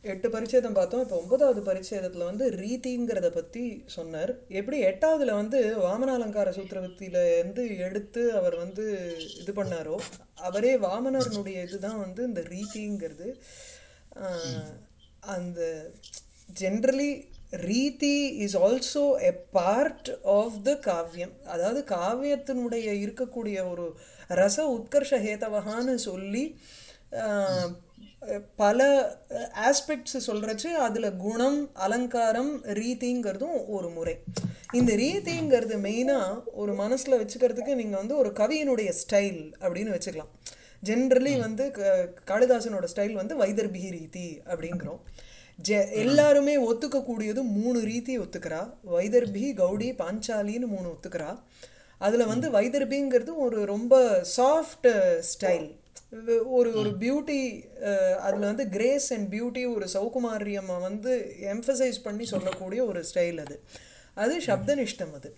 எட்டு பரிச்சேதம் பார்த்தோம் இப்போ ஒன்பதாவது பரிச்சேதத்தில் வந்து ரீதிங்கிறத பற்றி சொன்னார் எப்படி எட்டாவதுல வந்து வாமனாலங்கார சூத்திரவத்தியில இருந்து எடுத்து அவர் வந்து இது பண்ணாரோ அவரே வாமனர்னுடைய இதுதான் வந்து இந்த ரீதிங்கிறது ஆஹ், அந்த ஜென்ரலி ரீதி is also a part of the காவியம் அதாவது காவியத்தினுடைய இருக்கக்கூடிய ஒரு ரச உத்கர்ஷ ஹேதவகான்னு சொல்லி ஆஹ், பல ஆஸ்பெக்ட்ஸ் சொல்கிறச்சு அதில் குணம் அலங்காரம் ரீதிங்கிறதும் ஒரு முறை இந்த ரீதிங்கிறது மெயினாக ஒரு மனசில் வச்சுக்கிறதுக்கு நீங்கள் வந்து ஒரு கவியினுடைய ஸ்டைல் அப்படின்னு வச்சுக்கலாம் ஜென்ரலி வந்து க- காளிதாசனோட ஸ்டைல் வந்து வைதர்பிகி ரீதி அப்படிங்கிறோம் ஜெ எல்லாருமே ஒத்துக்கக்கூடியது மூணு ரீதி ஒத்துக்கிறா வைதர்பி கௌடி பாஞ்சாலின்னு மூணு ஒத்துக்கிறா அதில் வந்து வைதர்பிங்கிறது ஒரு ரொம்ப சாஃப்ட் ஸ்டைல் ஒரு ஒரு பியூட்டி அதில் வந்து கிரேஸ் அண்ட் பியூட்டி ஒரு சௌகுமாரியம் வந்து எம்ஃபசைஸ் பண்ணி சொல்லக்கூடிய ஒரு ஸ்டைல் அது அது சப்தனிஷ்டம் அது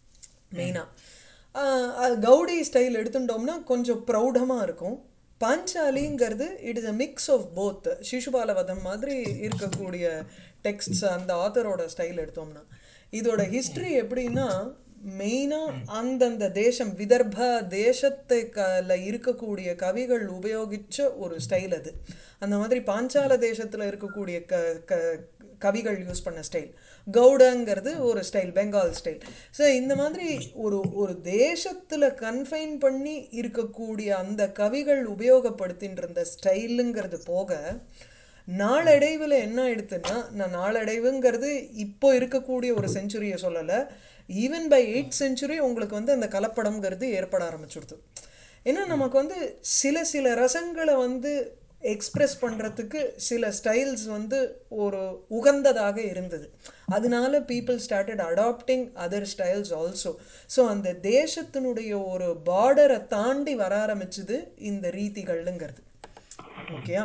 மெயினாக கௌடி ஸ்டைல் எடுத்துட்டோம்னா கொஞ்சம் ப்ரௌடமாக இருக்கும் பாஞ்சாலிங்கிறது it is a mix of both சிசுபால வதம் மாதிரி இருக்கக்கூடிய டெக்ஸ்ட்ஸ் அந்த ஆத்தரோட ஸ்டைல் எடுத்தோம்னா இதோட ஹிஸ்ட்ரி எப்படின்னா மெயினாக அந்தந்த தேசம் விதர்ப தேசத்தை கல இருக்கக்கூடிய கவிகள் உபயோகிச்ச ஒரு ஸ்டைல் அது அந்த மாதிரி பாஞ்சால தேசத்தில் இருக்கக்கூடிய க க கவிகள் யூஸ் பண்ண ஸ்டைல் கவுடங்கிறது ஒரு ஸ்டைல் பெங்கால் ஸ்டைல் ஸோ இந்த மாதிரி ஒரு ஒரு தேசத்தில் கன்ஃபைன் பண்ணி இருக்கக்கூடிய அந்த கவிகள் உபயோகப்படுத்தின்ற இருந்த ஸ்டைலுங்கிறது போக நாளடைவில் என்ன ஆயிடுத்துன்னா நான் நாளடைவுங்கிறது இப்போ இருக்கக்கூடிய ஒரு செஞ்சுரியை சொல்லலை ஈவன் பை எயிட் செஞ்சுரி உங்களுக்கு வந்து அந்த கலப்படம்ங்கிறது ஏற்பட ஆரம்பிச்சுடுது ஏன்னா நமக்கு வந்து சில சில ரசங்களை வந்து எக்ஸ்பிரஸ் பண்ணுறதுக்கு சில ஸ்டைல்ஸ் வந்து ஒரு உகந்ததாக இருந்தது அதனால people started adapting other styles also so அந்த தேசத்தினுடைய ஒரு பார்டரை தாண்டி வர ஆரம்பிச்சுது இந்த ரீதிகள்ங்கிறது ஓகேயா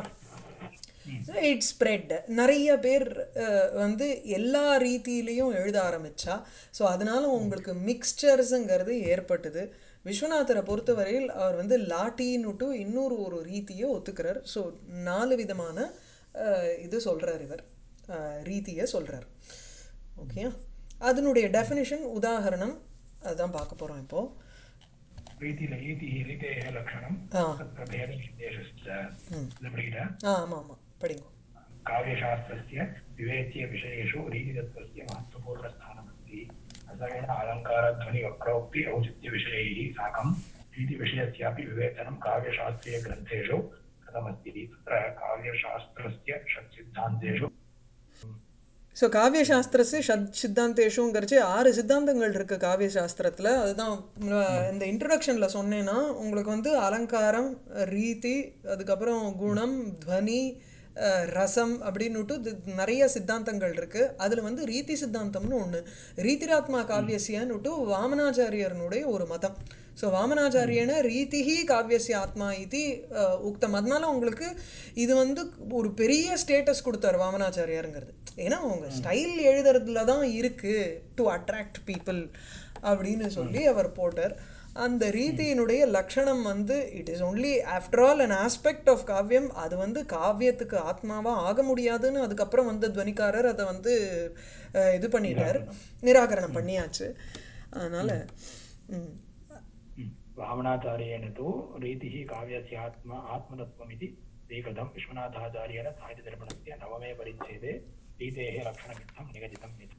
இட் ஸ்ப்ரெட் நிறைய பேர் அஹ், வந்து எல்லா ரீதியிலையும் எழுத ஆரம்பிச்சா ஸோ அதனால உங்களுக்கு மிக்ஸ்சர்ஸுங்கிறது ஏற்பட்டது விஸ்வநாதரை பொறுத்தவரையில் அவர் வந்து லாட்டின்னுட்டு இன்னொரு ஒரு ரீதியை ஒத்துக்கிறார் ஸோ நாலு விதமான அஹ், இது சொல்கிறார் இவர் அஹ், ரீதியை சொல்கிறார் ஓகே அதனுடைய டெஃபினிஷன் உதாகரணம் அதுதான் பார்க்க போகிறோம் இப்போது प्रीतिः रीतिः रीतेः लक्षणं ஆ तत्र भेदनिर्देशश्च इति पठित ஆ ஆமாம் ஆமாம் படிங்க काव्यशास्त्रस्य विवेच्य विषयेषु रीतितत्त्वस्य महत्त्वपूर्णस्थानमस्ति असेन अलङ्कारध्वनिवक्रोक्ति औचित्यविषयैः साकं रीतिविषयस्यापि विवेचनं काव्यशास्त्रीयग्रन्थेषु कृतमस्ति तत्र काव्यशास्त्रस्य षट्सिद्धान्तेषु ஸோ காவியசாஸ்திரஸு ஷத் சித்தாந்தேஷுங்கிறச்சு ஆறு சித்தாந்தங்கள் இருக்குது காவியசாஸ்திரத்தில் அதுதான் உம், இந்த இன்ட்ரடக்ஷனில் சொன்னேன்னா உங்களுக்கு வந்து அலங்காரம் ரீதி அதுக்கப்புறம் குணம் துவனி அஹ், ரசம் அப்படின்னுட்டு இது நிறைய சித்தாந்தங்கள் இருக்குது அதில் வந்து ரீதி சித்தாந்தம்னு ஒன்று ரீதிராத்மா காவியசியன்னுட்டு வாமனாச்சாரியர்னுடைய ஒரு மதம் ஸோ வாமனாச்சாரியன ரீதிஹி காவியசிய ஆத்மா இது அஹ், உக்தம் அதனால உங்களுக்கு இது வந்து ஒரு பெரிய ஸ்டேட்டஸ் கொடுத்தார் வாமனாச்சாரியாருங்கிறது ஏன்னா அவங்க ஸ்டைல் எழுதுறதுல தான் இருக்குது டு அட்ராக்ட் பீப்புள் அப்படின்னு சொல்லி அவர் போட்டார் அந்த ரீதியினுடைய லட்சணம் வந்து it is only after all an aspect of காவியம் அது வந்து காவியத்துக்கு ஆத்மாவாக ஆக முடியாதுன்னு அதுக்கப்புறம் வந்து துவனிக்காரர் அதை வந்து அஹ், இது பண்ணிட்டார் நிராகரணம் பண்ணியாச்சு அதனால் ம் वामनाचार्येण तु रीतिः काव्यस्य आत्मा आत्मतत्त्वमिति स्वीकृतं विश्वनाथाचार्येण साहित्यदर्पणस्य नवमे परिच्छेदे रीतेः लक्षणमित्थं निगदितम् इति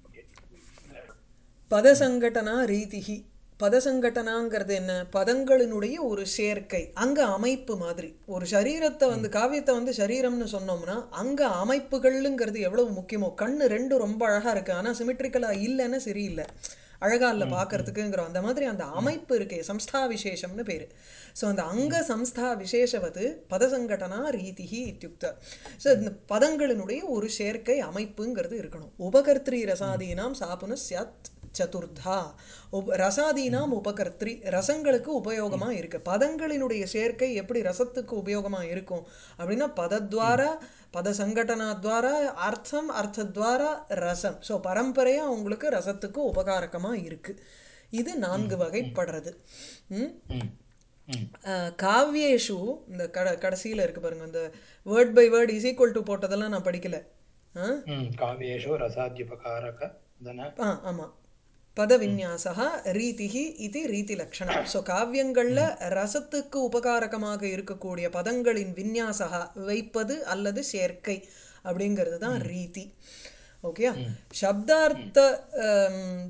பதசங்கடனா ரீதிஹி பதசங்கடனாங்கிறது என்ன பதங்களினுடைய ஒரு சேர்க்கை அங்க அமைப்பு மாதிரி ஒரு சரீரத்தை வந்து காவியத்தை வந்து சரீரம்னு சொன்னோம்னா அங்க அமைப்புகள்ங்கிறது எவ்வளவு முக்கியமோ கண்ணு ரெண்டு ரொம்ப அழகா இருக்கு ஆனா சிமெட்ரிக்கலா இல்லைன்னா சரியில்லை அழகா இல்லை பார்க்கறதுக்குங்கிறோம் அந்த மாதிரி அந்த அமைப்பு இருக்கே சம்ஸ்தா விசேஷம்னு பேரு ஸோ அந்த அங்க சம்ஸ்தா விசேஷவது பதசங்கடனா ரீதிஹி இத்தியுக்த ஸோ இந்த பதங்களினுடைய ஒரு சேர்க்கை அமைப்புங்கிறது இருக்கணும் உபகர்த்திரி ரசாதீனாம் சாப்புன சியாத் சதுர்தா உப் ரசாதீனாம் உபகர்த்திரி ரசங்களுக்கு உபயோகமா இருக்கு பதங்களினுடைய சேர்க்கை எப்படி ரசத்துக்கு உபயோகமா இருக்கும் அப்படின்னா பதத்வாரா பத சங்கடனாத்வாரா அர்த்தம் அர்த்தத்வாரா ரசம் ஸோ பரம்பரையா உங்களுக்கு ரசத்துக்கு உபகாரகமா இருக்கு இது நான்கு வகைப்படுறது ம் அஹ், காவ்யேஷு இந்த கட கடைசியில் இருக்கு பாருங்க இந்த word by word is equal to போட்டதெல்லாம் நான் படிக்கல ஆ? ம், काव्येषु रसाद्युपकारकदन ஆ ஆமாம் பதவிநியாசா ரீதிஹி இது ரீதி லட்சணம் ஸோ காவியங்களில் ரசத்துக்கு உபகாரகமாக இருக்கக்கூடிய பதங்களின் விநியாசா வைப்பது அல்லது சேர்க்கை அப்படிங்கிறது தான் ரீதி ஓகே சப்தார்த்த ஆம்,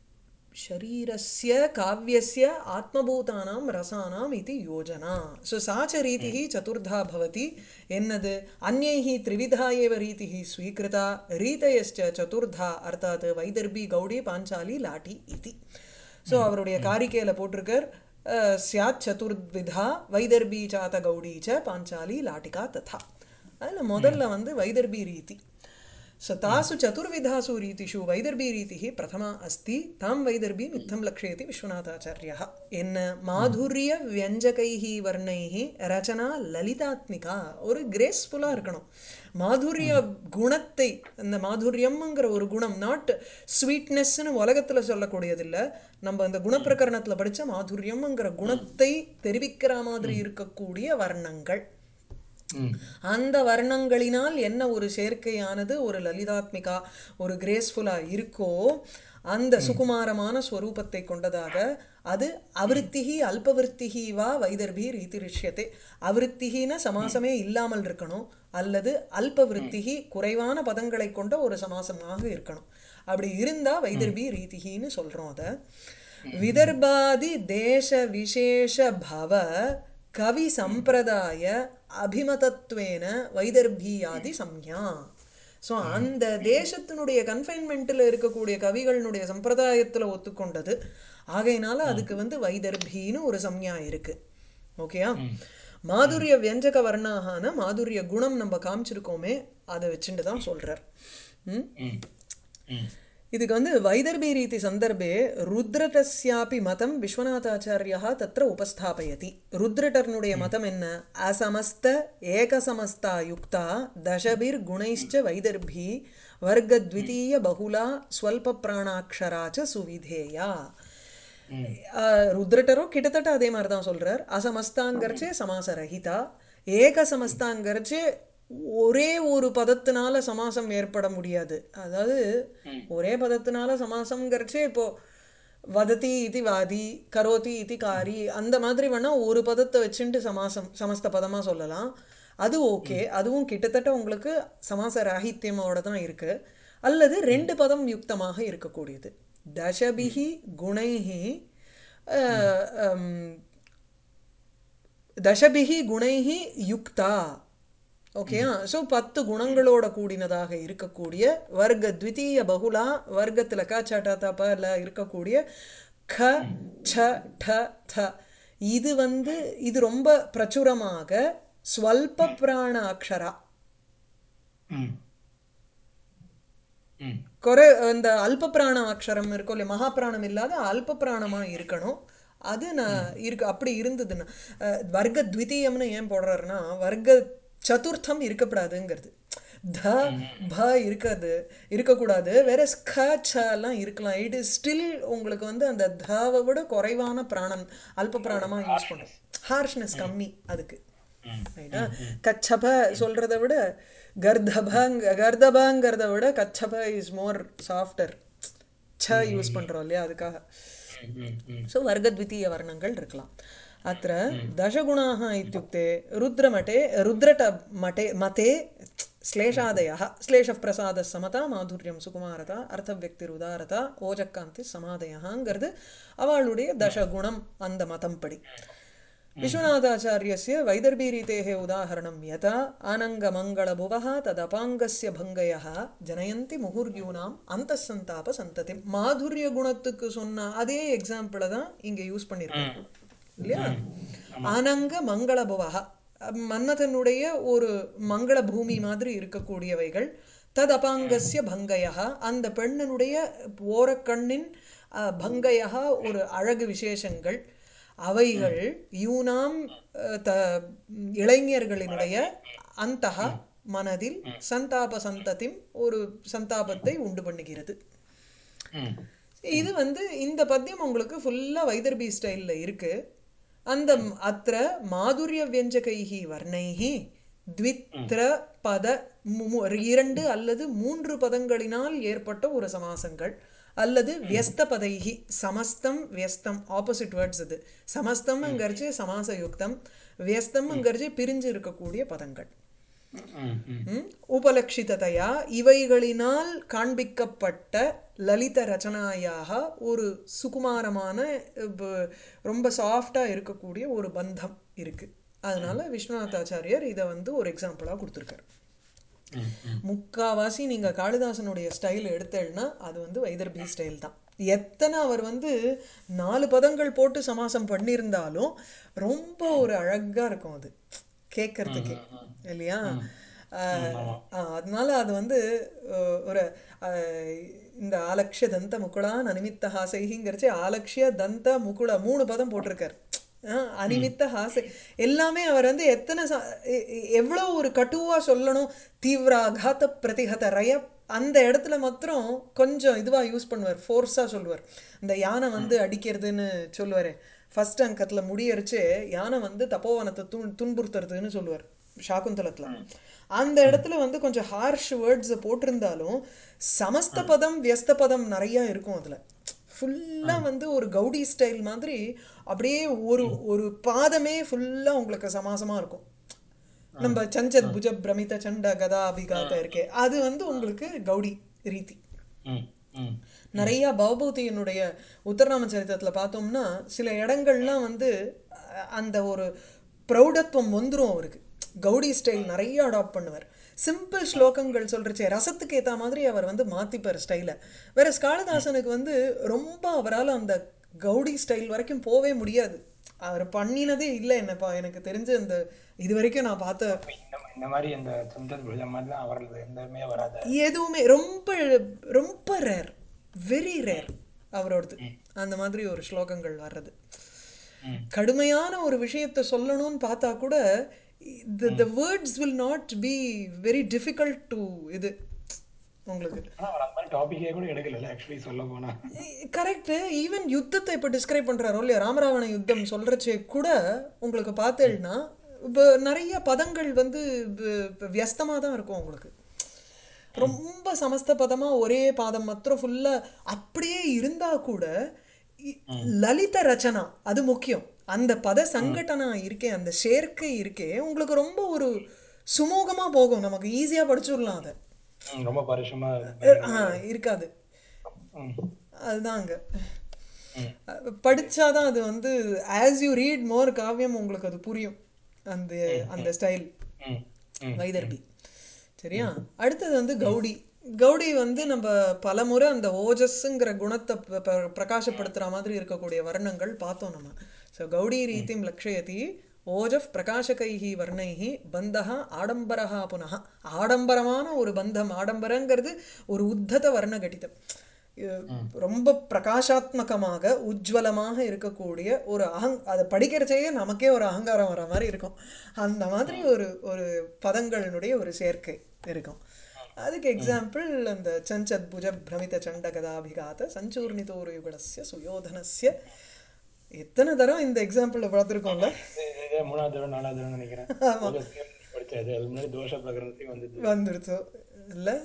शरीरस्य काव्यस्य आत्मभूतानां रसानाम् इति योजना सो सा च रीतिः चतुर्धा भवति एन्नद् अन्यैः त्रिविधा एव रीतिः स्वीकृता रीतयश्च चतुर्धा अर्थात् वैदर्भी गौडी पाञ्चाली लाठी इति ஸோ அவருடைய காரிக்கையில் போட்டிருக்கார் அஹ், ஸ்யாத் சதுர்விதா வைதர்பி சாத கௌடி ச பாஞ்சாலி லாட்டிகா ததா அதில் முதல்ல வந்து வைதர்பி ரீதி स तासु चतुर्विधासु रीतिषु वैदर्भीरीतिः प्रथमा अस्ति तां वैदर्भीम् इत्थं लक्षयति विश्वनाथाचार्यः என் மாதுரிய வியஞ்சகைஹி வர்ணைஹி ரச்சனா லலிதாத்மிகா ஒரு கிரேஸ்ஃபுல்லாக இருக்கணும் மாதுரிய குணத்தை அந்த மாதுரியம்ங்கிற ஒரு குணம் நாட் ஸ்வீட்னஸ்னு உலகத்தில் சொல்லக்கூடியதில்லை நம்ம அந்த குணப்பிரகரணத்தில் படித்த மாதுரியம்ங்கிற குணத்தை தெரிவிக்கிற மாதிரி இருக்கக்கூடிய வர்ணங்கள் ம், அந்த வர்ணங்களினால் என்ன ஒரு சேர்க்கையானது ஒரு லலிதாத்மிகா ஒரு கிரேஸ்ஃபுல்லாக இருக்கோ அந்த சுகுமாரமான ஸ்வரூபத்தை கொண்டதாக அது அவிருத்திகி அல்பவிருத்திகி வா வைதர்பி ரீதி ரிஷ்யத்தை அவிருத்திகின சமாசமே இல்லாமல் இருக்கணும் அல்லது அல்பவிருத்திகி குறைவான பதங்களை கொண்ட ஒரு சமாசமாக இருக்கணும் அப்படி இருந்தா வைதர்பி ரீதிகின்னு சொல்றோம் அதை விதர்பாதி தேச விசேஷ பவ கவி சம்பிரதாய அபிமதத்வேன வைதர்பியாதி சம்யா ஸோ அந்த தேசத்தினுடைய கன்ஃபைன்மெண்ட்டில் இருக்கக்கூடிய கவிகளினுடைய சம்பிரதாயத்தில் ஒத்துக்கொண்டது ஆகையினால அதுக்கு வந்து வைதர்பின்னு ஒரு சம்யா இருக்கு ஓகேயா மாதுரிய வியஞ்சக வர்ணாகான மாதுரிய குணம் நம்ம காமிச்சிருக்கோமே அதை வச்சுட்டு தான் சொல்றார் ம் ம், ம், இதுக்கு வந்து வைதர்பி ரீதி சந்தர்ப்பே ருத்ரட்டஸ்யாபி மதம் விஸ்வநாதாச்சாரியா தத்திர உபஸ்தாபயதி ருத்ரட்டர்னுடைய மதம் என்ன அசமஸ்த ஏகசமஸ்தா யுக்தா தசபிர் குணைश्च வைதர்பி வர்க்கத்விதீய பகுலா ஸ்வல்ப பிராணாட்சரா ச சுவிதேயா அஹ், ருத்ரட்டரும் கிட்டத்தட்ட அதே மாதிரி தான் சொல்றார் அசமஸ்தாங்கிறச்சே சமாச ரஹிதா ஏக சமஸ்தாங்கிறச்சே ஒரே ஒரு பதத்தினால சமாசம் ஏற்பட முடியாது அதாவது ஒரே பதத்தினால சமாசம்ங்கிறச்சே இப்போ வததி இது வாதி கரோதி இது காரி அந்த மாதிரி வேணா ஒரு பதத்தை வச்சுட்டு சமாசம் சமஸ்த பதமா சொல்லலாம் அது ஓகே அதுவும் கிட்டத்தட்ட உங்களுக்கு சமாச ராகித்யமோட தான் இருக்கு அல்லது ரெண்டு பதம் யுக்தமாக இருக்கக்கூடியது தசபிகி குணைஹி அஹ், ஹம், தசபிகி குணைஹி யுக்தா ஓகேயா ஸோ பத்து குணங்களோட கூடினதாக இருக்கக்கூடிய வர்க்க த்விதீய பகுலா வர்க்கத்தில் க ச ட த ப ல இருக்கக்கூடிய க ச ட த இது வந்து இது ரொம்ப பிரச்சுரமாக ஸ்வல்ப பிராண அக்ஷரா ம், ம், குறை இந்த அல்ப பிராண அக்ஷரம் இருக்கும் இல்லையா மகா பிராணம் இல்லாத அல்ப பிராணமாக இருக்கணும் அது நான் இருக்கு அப்படி இருந்ததுன்னா அஹ், வர்க்க த்விதீயம்னு ஏன் போடுறாருன்னா வர்க்க சதுர்த்தம் இருக்கப்படாதுங்கிறது த ப இருக்காது இருக்கக்கூடாது வேற க ச எல்லாம் இருக்கலாம் இட் இஸ் ஸ்டில் உங்களுக்கு வந்து அந்த தவை விட குறைவான பிராணம் அல்ப பிராணமாக யூஸ் பண்ணும் ஹார்ஷ்னஸ் கம்மி அதுக்கு ம், ரைட்டா கச்சப சொல்றதை விட கர்தபங்க கர்தபங்கிறத விட கச்சப இஸ் மோர் சாஃப்டர் ச யூஸ் பண்றோம் இல்லையா அதுக்காக ம், ம், ம், ஸோ வர்க்கத்விதீய வர்ணங்கள் இருக்கலாம் अत्र दशगुणाः इत्युक्ते रुद्रमठे रुद्रट मठे मते श्लेषादयः श्लेषः प्रसादः समता माधुर्यं சுகுமாரதா அர்த்தவியக்திருதாரதா ஓஜக்காந்தி சமாதயங்கிறது அவளுடைய தசகுணம் அந்த மதம் படி विश्वनाथाचार्यस्य वैदर्भीरीतेः उदाहरणं यथा आनङ्गमङ्गलभुवः तदपाङ्गस्य भङ्गयः जनयन्ति முகுர்யூனாம் அந்தசந்தாப சந்ததி மாதுரிய குணத்துக்கு சொன்ன அதே எக்ஸாம்பிளை தான் இங்கே யூஸ் பண்ணியிருக்காங்க இல்லையா ஆனங்க மங்களபுவக மன்மதனுடைய ஒரு மங்கள பூமி மாதிரி இருக்கக்கூடியவைகள் தத் அபாங்கஸ்ய பங்கயா அந்த பெண்ணனுடைய ஓரக்கண்ணின் அஹ், பங்கயா ஒரு அழகு விசேஷங்கள் அவைகள் யூனாம் அஹ், த இளைஞர்களினுடைய அந்தக மனதில் சந்தாப சந்ததிம் ஒரு சந்தாபத்தை உண்டு பண்ணுகிறது ம், இது வந்து இந்த பத்தியம் உங்களுக்கு ஃபுல்லாக வைதர்பி ஸ்டைலில் இருக்கு அந்த அத்த மாதுரிய வியஞ்சகைஹி வர்ணைஹி த்வித்ர பத மு- மு- இரண்டு அல்லது மூன்று பதங்களினால் ஏற்பட்ட ஒரு சமாசங்கள் அல்லது வியஸ்த பதைகி சமஸ்தம் வியஸ்தம் ஆப்போசிட் வேர்ட்ஸ் இது சமஸ்தம்ங்கிறச்சு சமாச யுக்தம் வியஸ்தம்ங்கிறச்சு பிரிஞ்சு இருக்கக்கூடிய பதங்கள் ம், ம். ம்? உபலட்சிததையா இவைகளினால் காண்பிக்கப்பட்ட லலித ரச்சனாயாக ஒரு சுகுமாரமான இப்ப ரொம்ப சாஃப்டா இருக்கக்கூடிய ஒரு பந்தம் இருக்கு அதனால விஸ்வநாதாச்சாரியார் இதை வந்து ஒரு எக்ஸாம்பிளா கொடுத்துருக்காரு ம், ம். முக்காவாசி நீங்க காளிதாசனுடைய ஸ்டைல் எடுத்தேன்னா அது வந்து வைதர்பி ஸ்டைல் தான் எத்தனை அவர் வந்து நாலு பதங்கள் போட்டு சமாசம் பண்ணியிருந்தாலும் ரொம்ப ஒரு அழகா இருக்கும் அது கேட்கறதுக்கு இல்லையா ஆஹ் ஆஹ் அதனால அது வந்து அஹ், ஒரு ஆஹ், இந்த ஆலக்ஷ தந்த முகுளான் அனிமித்த ஹாசைங்கிறச்சு ஆலக்ஷிய தந்த முகுள மூணு பதம் போட்டிருக்காரு ஆஹ், அனிமித்த ஹாசை எல்லாமே அவர் வந்து எத்தனை ச- எ- எ- எவ்வளோ ஒரு கட்டுவா சொல்லணும் தீவிர அகாத்த பிரதிகத ரய அந்த இடத்துல மாத்திரம் கொஞ்சம் இதுவா யூஸ் பண்ணுவார் ஃபோர்ஸா சொல்லுவார் இந்த யானை வந்து அடிக்கிறதுன்னு சொல்லுவாரு ஃபர்ஸ்ட் அங்கத்துல முடியரிச்சு யானை வந்து தப்போவனத்தை துன் துன்புறுத்துறதுன்னு சொல்லுவார் சாகுந்தலத்துல அந்த இடத்துல வந்து கொஞ்சம் ஹார்ஷ் வேர்ட்ஸ் போட்டிருந்தாலும் சமஸ்த பதம் வியஸ்த பதம் நிறைய இருக்கும் அதுல ஃபுல்லா வந்து ஒரு கௌடி ஸ்டைல் மாதிரி அப்படியே ஒரு ஒரு பாதமே ஃபுல்லா உங்களுக்கு சமாசமா இருக்கும் நம்ம சஞ்சத் புஜ பிரமித சண்ட கதா அபிகாத இருக்கே அது வந்து உங்களுக்கு கௌடி ரீதி ம், ம். நிறைய பவபூதியினுடைய உத்தரநாம சரித்திரத்துல பார்த்தோம்னா சில இடங்கள்லாம் வந்து அஹ், அந்த ஒரு பிரௌடத்துவம் வந்துரும் அவருக்கு கௌடி ஸ்டைல் நிறைய அடாப்ட் பண்ணுவார் சிம்பிள் ஸ்லோகங்கள் சொல்றச்சே ரசத்துக்கு ஏத்த மாதிரி அவர் வந்து மாத்திப்பார் ஸ்டைலை வேற காளிதாசனுக்கு வந்து ரொம்ப அவரால் அந்த கௌடி ஸ்டைல் வரைக்கும் போவே முடியாது அவர் பண்ணினதே இல்லை என்னப்பா எனக்கு தெரிஞ்ச இந்த இது வரைக்கும் நான் பார்த்த இந்த இந்த மாதிரி இந்த சந்தத் புஜம் மாதிரிலாம் அவரது எந்தமே வராது எதுவுமே ரொம்ப ரொம்ப ரேர் வெரி ரேர் அவரோடது அந்த மாதிரி ஒரு ஸ்லோகங்கள் வர்றது ம். கடுமையான ஒரு விஷயத்தை சொல்லணும்னு பார்த்தா கூட the the words will not be very difficult to இது உங்களுக்கு ஆனா அவர் அந்த மாதிரி டாபிக்கே கூட எடுக்கல ஆக்சுவலி சொல்ல போனா கரெக்ட் ஈவன் யுத்தத்தை இப்போ டிஸ்கிரைப் பண்றாரோ இல்லையா ராமராவண யுத்தம் சொல்றச்சே கூட உங்களுக்கு பார்த்தேன்னா இப்போ நிறைய பதங்கள் வந்து வியஸ்தமாக தான் இருக்கும் உங்களுக்கு ரொம்ப சமஸ்த பதமா ஒரே பாதம் மாத்திரம் ஃபுல்லா அப்படியே இருந்தா கூட இ- லலித ரச்சனா அது முக்கியம் அந்த பத சங்கட்டனா இருக்கே அந்த சேர்க்கை இருக்கே உங்களுக்கு ரொம்ப ஒரு சுமூகமா போகும் நமக்கு ஈஸியா படிச்சுடலாம் அதை ம், ரொம்ப பரிசுமா ஆ இருக்காது ம், அதுதான் அங்க ம். படிச்சாதான் அது வந்து ஆஸ் யூ ரீட் மோர் காவியம் உங்களுக்கு அது புரியும் அந்த அந்த ஸ்டைல் ம், ம். வைதர்பி சரியா அடுத்தது வந்து கௌடி கௌடி வந்து நம்ம பலமுறை அந்த ஓஜஸ்ங்கிற குணத்தை ப- ப- பிரகாசப்படுத்துற மாதிரி இருக்கக்கூடிய வர்ணங்கள் பார்த்தோம் நம்ம ஸோ கௌடி ரீதிம் லக்ஷயதி ஓஜஃப் பிரகாசகைஹி வர்ணைஹி பந்தஹா ஆடம்பரஹா புனः ஆடம்பரமான ஒரு பந்தம் ஆடம்பரங்கிறது ஒரு உத்தத வர்ண கட்டிதம் இது ரொம்ப பிரகாசாத்மகமாக உஜ்வலமாக இருக்கக்கூடிய ஒரு அகங் அதை படிக்கிறச்சேயே நமக்கே ஒரு அகங்காரம் வர மாதிரி இருக்கும் அந்த மாதிரி ஒரு ஒரு பதங்களினுடைய ஒரு சேர்க்கை இருக்கும் அதுக்கு எக்ஸாம்பிள் அந்த சஞ்சத் புஜ பிரமித சண்ட கதாபிகாத சஞ்சூர்ணிதோரு யுகலஸ்ய சுயோதனஸ்ய எத்தனை தரம் இந்த எக்ஸாம்பிள் பார்த்துருக்கோம்ல இது- இது மூணாவது தடவை நாலாவது தடவை நினைக்கிறேன் ஓஜஸ்லயும் படிச்சாது அது முன்னாடி தோஷ பிரகரணத்தையும் வந்தது வந்துடுச்சு இல்லை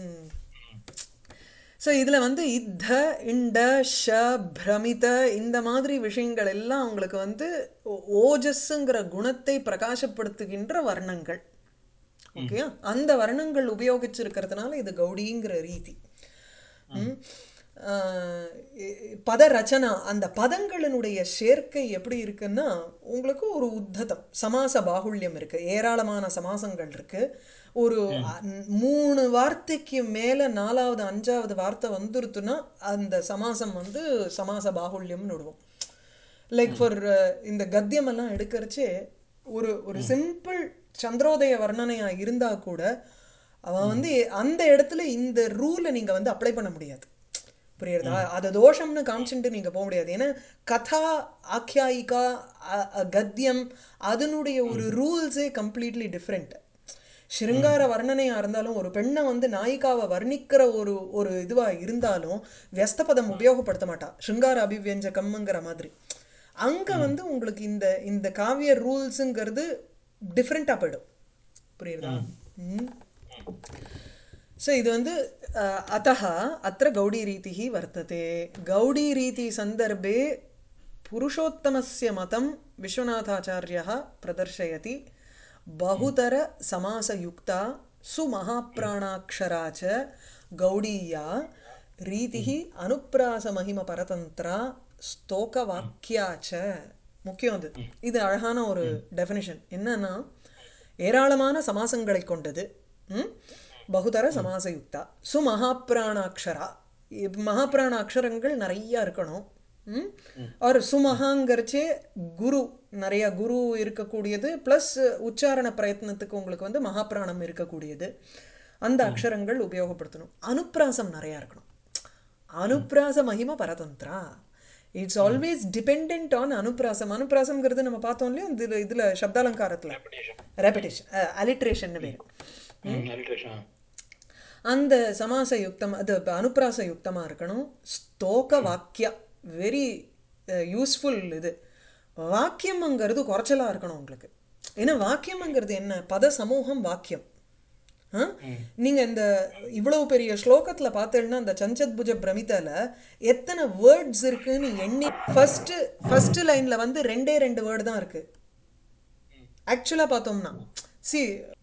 ஸோ இதில் வந்து இத்த இண்ட ஷ பிரமித இந்த மாதிரி விஷயங்கள் எல்லாம் உங்களுக்கு வந்து ஓ- ஓஜஸ்ஸுங்கிற குணத்தை பிரகாசப்படுத்துகின்ற வர்ணங்கள் ஓகே அந்த வர்ணங்கள் உபயோகிச்சிருக்கிறதுனால இது கௌடிங்கிற ரீதி ம். ஆஹ் இ- பத ரச்சனா அந்த பதங்களினுடைய சேர்க்கை எப்படி இருக்குன்னா உங்களுக்கு ஒரு உத்ததம் சமாச பாகுல்யம் இருக்கு ஏராளமான சமாசங்கள் இருக்கு ஒரு அ- மூணு வார்த்தைக்கு மேல நாலாவது அஞ்சாவது வார்த்தை வந்துருத்துன்னா அந்த சமாசம் வந்து சமாச பாகுல்யம்னு விடுவோம் லைக் ஃபார் இந்த கத்தியம் எல்லாம் எடுக்கிறச்சே ஒரு ஒரு சிம்பிள் சந்திரோதய வர்ணனையா இருந்தா கூட அவன் வந்து அந்த இடத்துல இந்த ரூலை நீங்க வந்து அப்ளை பண்ண முடியாது புரியுறதா அது தோஷம்னு காமிச்சுட்டு நீங்க போக முடியாது ஏன்னா கதா ஆக்கியாயிகா அ- அ- கத்தியம் அதனுடைய ஒரு ரூல்ஸே கம்ப்ளீட்லி டிஃப்ரெண்ட் சிருங்கார வர்ணனையா இருந்தாலும் ஒரு பெண்ணை வந்து நாயிகாவை வர்ணிக்கிற ஒரு ஒரு இதுவா இருந்தாலும் வியஸ்தபதம் உபயோகப்படுத்த மாட்டா சிருங்கார அபிவியஞ்சகம்ங்கிற மாதிரி அங்க வந்து உங்களுக்கு இந்த இந்த காவிய ரூல்ஸுங்கிறது டிஃப்ரெண்டா போயிடும் புரியுதா ம் ஸோ இது வந்து அஹ், अतः अत्र गौडीरीतिः वर्तते गौडीरीतिसन्दर्भे पुरुषोत्तमस्य मतं विश्वनाथाचार्यः प्रदर्शयति बहुतरसमासयुक्ता सुमहाप्राणाक्षरा च गौडीया रीतिः अनुप्रासमहिमपरतन्त्रा ஸ்தோகவாக்கியா ச முக்கியம் அது இது அழகான ஒரு டெஃபினிஷன் என்னன்னா ஏராளமான சமாசங்களை கொண்டது ம்? பகுதர சமாசயுக்தா சுமகாப்பிராணாட்சரா இப் மகாப்பிராண அக்ஷரங்கள் நிறைய இருக்கணும் ம் ஒரு சுமகாங்கிறச்சே குரு நிறைய குரு இருக்கக்கூடியது ப்ளஸ் உச்சாரண பிரயத்னத்துக்கு உங்களுக்கு வந்து மகாப்பிராணம் இருக்கக்கூடியது அந்த அக்ஷரங்கள் உபயோகப்படுத்தணும் அனுப்பிராசம் நிறையா இருக்கணும் அனுப்பிராச மகிம பரதந்திரா இட்ஸ் ஆல்வேஸ் டிபெண்ட் ஆன் அனுப்பிராசம் அனுப்பிராசம்ங்கிறது நம்ம பார்த்தோம் இல்லையா இதில் இதில் சப்தாலங்காரத்தில் ரெப்படேஷன் ரெபிடேஷன் அலிட்ரேஷன் பேர் அலிட்ரேஷன் அந்த சமாச யுக்தம் அது இப்ப அனுப்பிராச யுக்தமாக இருக்கணும் ஸ்தோக வாக்கியா வெரி யூஸ்ஃபுல் இது வாக்கியம்ங்கிறது குறைச்சலாக இருக்கணும் உங்களுக்கு ஏன்னா வாக்கியம்ங்கிறது என்ன பத சமூகம் வாக்கியம் ஆ? நீங்க இந்த இவ்வளவு பெரிய ஸ்லோகத்துல பார்த்தேன்னா அந்த சஞ்சத்புஜ பிரமிதால எத்தனை வேர்ட்ஸ் இருக்குன்னு எண்ணி ஃபர்ஸ்ட் ஃபர்ஸ்ட் லைன்ல வந்து ரெண்டே ரெண்டு வேர்டு தான் இருக்கு ஆக்சுவலா பார்த்தோம்னா சி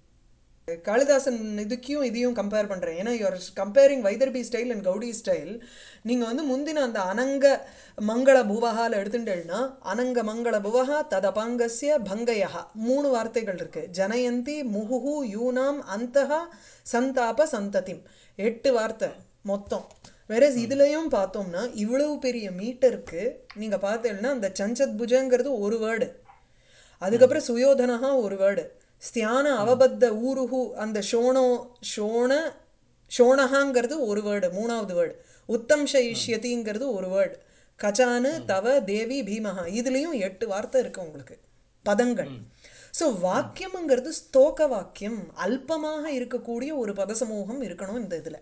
காளிதாசன் இதுக்கும் இதையும் கம்பேர் பண்ணுறேன் ஏன்னா யூஆர் கம்பேரிங் வைதர்பி ஸ்டைல் அண்ட் கௌடி ஸ்டைல் நீங்கள் வந்து முந்தின அந்த அனங்க மங்கள புவகால எடுத்துட்டேன்னா அனங்க மங்கள புவகா ததபாங்கஸ்ய பங்கயா மூணு வார்த்தைகள் இருக்கு ஜனயந்தி முகுஹு யூனாம் அந்தஹா சந்தாப சந்ததிம் எட்டு வார்த்தை மொத்தம் வேற இதுலயும் பார்த்தோம்னா இவ்வளவு பெரிய மீட்டருக்கு நீங்கள் பார்த்தீங்கன்னா அந்த சஞ்சத் புஜங்கிறது ஒரு வேர்டு அதுக்கப்புறம் சுயோதனஹா ஒரு வேர்டு ஸ்தியான அவபத்த ஊருஹு அந்த ஷோணோ ஷோண ஷோணஹாங்கிறது ஒரு வேர்டு மூணாவது வேர்டு உத்தம் ஷயிஷ்யதிங்கிறது ஒரு வேர்டு கச்சானு தவ தேவி பீமஹா இதுலேயும் எட்டு வார்த்தை இருக்கு உங்களுக்கு பதங்கள் ஸோ வாக்கியம்ங்கிறது ஸ்தோக வாக்கியம் அல்பமாக இருக்கக்கூடிய ஒரு பதசமூகம் இருக்கணும் இந்த இதில்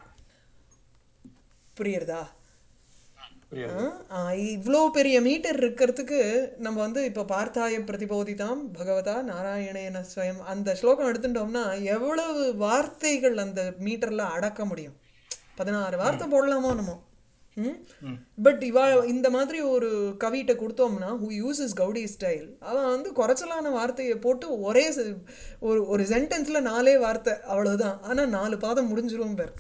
புரியுறதா புரியுது இவ்வளோ பெரிய மீட்டர் இருக்கிறதுக்கு நம்ம வந்து இப்போ பார்த்தாய பிரதிபோதிதாம் பகவதா நாராயணேன ஸ்வயம் அந்த ஸ்லோகம் எடுத்துட்டோம்னா எவ்வளவு வார்த்தைகள் அந்த மீட்டரில் அடக்க முடியும் பதினாறு வார்த்தை போடலாமோ நம்ம பட் இவா இந்த மாதிரி ஒரு கவிட்ட கொடுத்தோம்னா ஹூ யூசஸ் கவுடி ஸ்டைல் அவன் வந்து குறைச்சலான வார்த்தையை போட்டு ஒரே செ- ஒரு ஒரு சென்டென்ஸில் நாலே வார்த்தை அவ்வளவுதான் ஆனால் நாலு பாதம் முடிஞ்சிரும் பேர்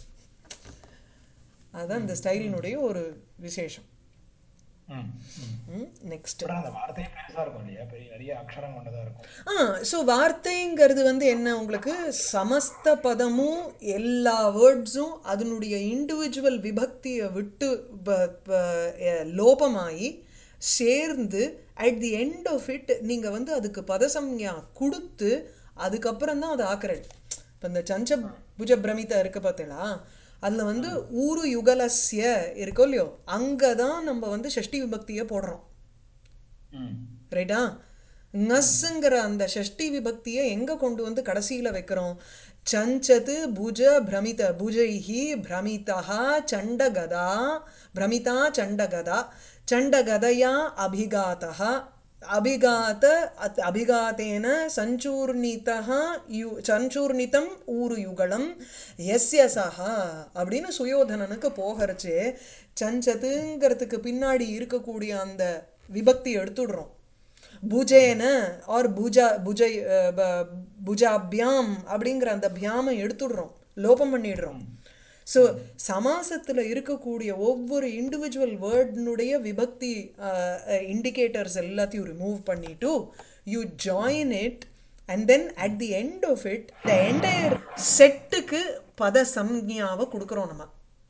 அதுதான் இந்த ஸ்டைலினுடைய ஒரு விசேஷம் ம் ம் நெக்ஸ்ட் பட் அந்த வார்த்தையே பெருசா இருக்கும் இல்லையா பெரிய நிறைய அக்ஷரம் கொண்டதா இருக்கும் ஆ ஸோ வார்த்தைங்கிறது வந்து என்ன உங்களுக்கு சமஸ்த பதமும் எல்லா வேர்ட்ஸும் அதனுடைய இண்டிவிஜுவல் விபக்தியை விட்டு ப- ப- எ- லோபமாகி சேர்ந்து at the end of it நீங்கள் வந்து அதுக்கு பதசம்யா கொடுத்து அதுக்கப்புறம் தான் அதை ஆக்குறது இப்போ இந்த சஞ்ச புஜ பிரமிதா இருக்கு பார்த்தீங்களா அதில் வந்து ஊரு யுகலஸ்ய இருக்கோ இல்லையோ அங்கே தான் நம்ம வந்து ஷஷ்டி விபக்தியை போடுறோம் ம் ரைட்டா ngஸ்ங்கிற அந்த ஷஷ்டி விபக்தியை எங்க கொண்டு வந்து கடைசியில வைக்கிறோம் சஞ்சது புஜ பிரமித புஜைஹி பிரமிதா சண்டகதா பிரமிதா சண்டகதா சண்டகதயா அபிகாத்தः அபிகாத அத் அபிகாத்தேன சஞ்சூர்ணிதः யு சஞ்சூர்ணிதம் ஊரு யுகலம் எஸ்ய சஹா அப்படின்னு சுயோதனனுக்கு போகிறச்சு சஞ்சதுங்கிறதுக்கு பின்னாடி இருக்கக்கூடிய அந்த விபக்தி எடுத்துடுறோம் புஜேன ஆர் புஜா புஜை அஹ், ப- புஜாபியாம் அப்படிங்கிற அந்த பியாமை எடுத்துடுறோம் லோபம் பண்ணிடுறோம் ஸோ சமாசத்தில் இருக்கக்கூடிய ஒவ்வொரு இண்டிவிஜுவல் வேர்ட்னுடைய விபக்தி இண்டிகேட்டர்ஸ் எல்லாத்தையும் ரிமூவ் பண்ணிட்டு you join it and then at the end of it the entire செட்டுக்கு பத சம்ஞாவை கொடுக்குறோம் நம்ம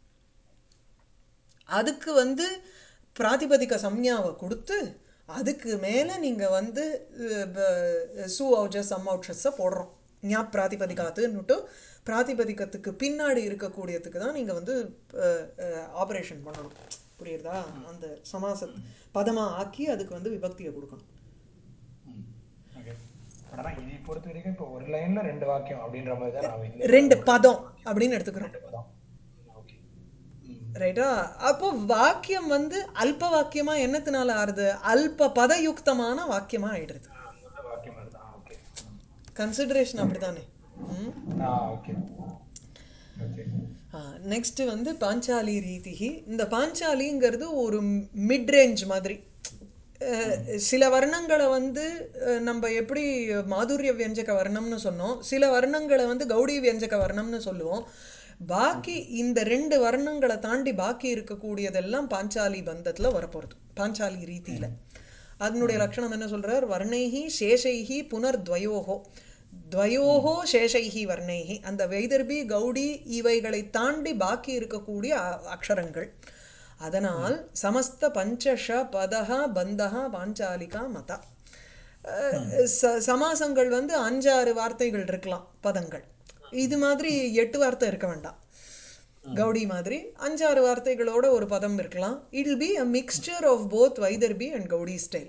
அதுக்கு வந்து பிராதிபதிக சம்ஞாவை கொடுத்து அதுக்கு மேலே நீங்கள் வந்து அஹ், ப- சு ஔஜஸ் சம் ஔட்சஸை போடுறோம் ஞா பிராதிபதிகாத்துன்னுட்டு பிராதிபதிகத்துக்கு பின்னாடி இருக்கக்கூடியதுக்கு தான் நீங்கள் வந்து ஆப்ரேஷன் பண்ணணும் புரியுறதா அந்த சமாச பதமாக ஆக்கி அதுக்கு வந்து விபக்தியை கொடுக்கணும் ஓகே பட் ஆனால் இதை பொறுத்த வரைக்கும் இப்போ ஒரு லைன்ல ரெண்டு வாக்கியம் அப்படின்ற மாதிரி தான் நான் இந்த ரெண்டு பதம் அப்படின்னு எடுத்துக்கிறோம் பதம் ஓகே ரைட்டா அப்போ வாக்கியம் வந்து அல்ப வாக்கியமா என்னத்தினால ஆறுது அல்ப பதயுக்தமான வாக்கியமா ஆயிடுது நல்ல வாக்கியம் அதுதான் ஓகே கன்சிடரேஷன் அப்படிதானே ஆ ஓகே ஓகே நெக்ஸ்ட் வந்து பாஞ்சாலி ரீதிகி இந்த பாஞ்சாலிங்கிறது ஒரு மிட் ரேஞ்ச் மாதிரி அஹ், சில வர்ணங்களை வந்து அஹ், நம்ம எப்படி மாதுரிய வியஞ்சக வர்ணம்னு சொன்னோம் சில வர்ணங்களை வந்து கௌடி வியஞ்சக வர்ணம்னு சொல்லுவோம் பாக்கி இந்த ரெண்டு வர்ணங்களை தாண்டி பாக்கி இருக்கக்கூடியதெல்லாம் பாஞ்சாலி பந்தத்துல வரப்போகிறது பாஞ்சாலி ரீதியில அதனுடைய லட்சணம் என்ன சொல்றார் வர்ணைஹி சேஷைஹி புனர்த்வயோகோ துவயோகோ சேஷைஹி வர்ணைஹி அந்த வைதர்பி கௌடி இவைகளை தாண்டி பாக்கி இருக்கக்கூடிய அ- அக்ஷரங்கள் அதனால் சமஸ்த பஞ்சஷ பதஹ பந்தஹ பாஞ்சாலிகா மதா அஹ், ச- சமாசங்கள் வந்து அஞ்சாறு வார்த்தைகள் இருக்கலாம் பதங்கள் இது மாதிரி எட்டு வார்த்தை இருக்க வேண்டாம் கௌடி மாதிரி அஞ்சாறு வார்த்தைகளோட ஒரு பதம் இருக்கலாம் it will be a mixture of both வைதர்பி அண்ட் கௌடி ஸ்டைல்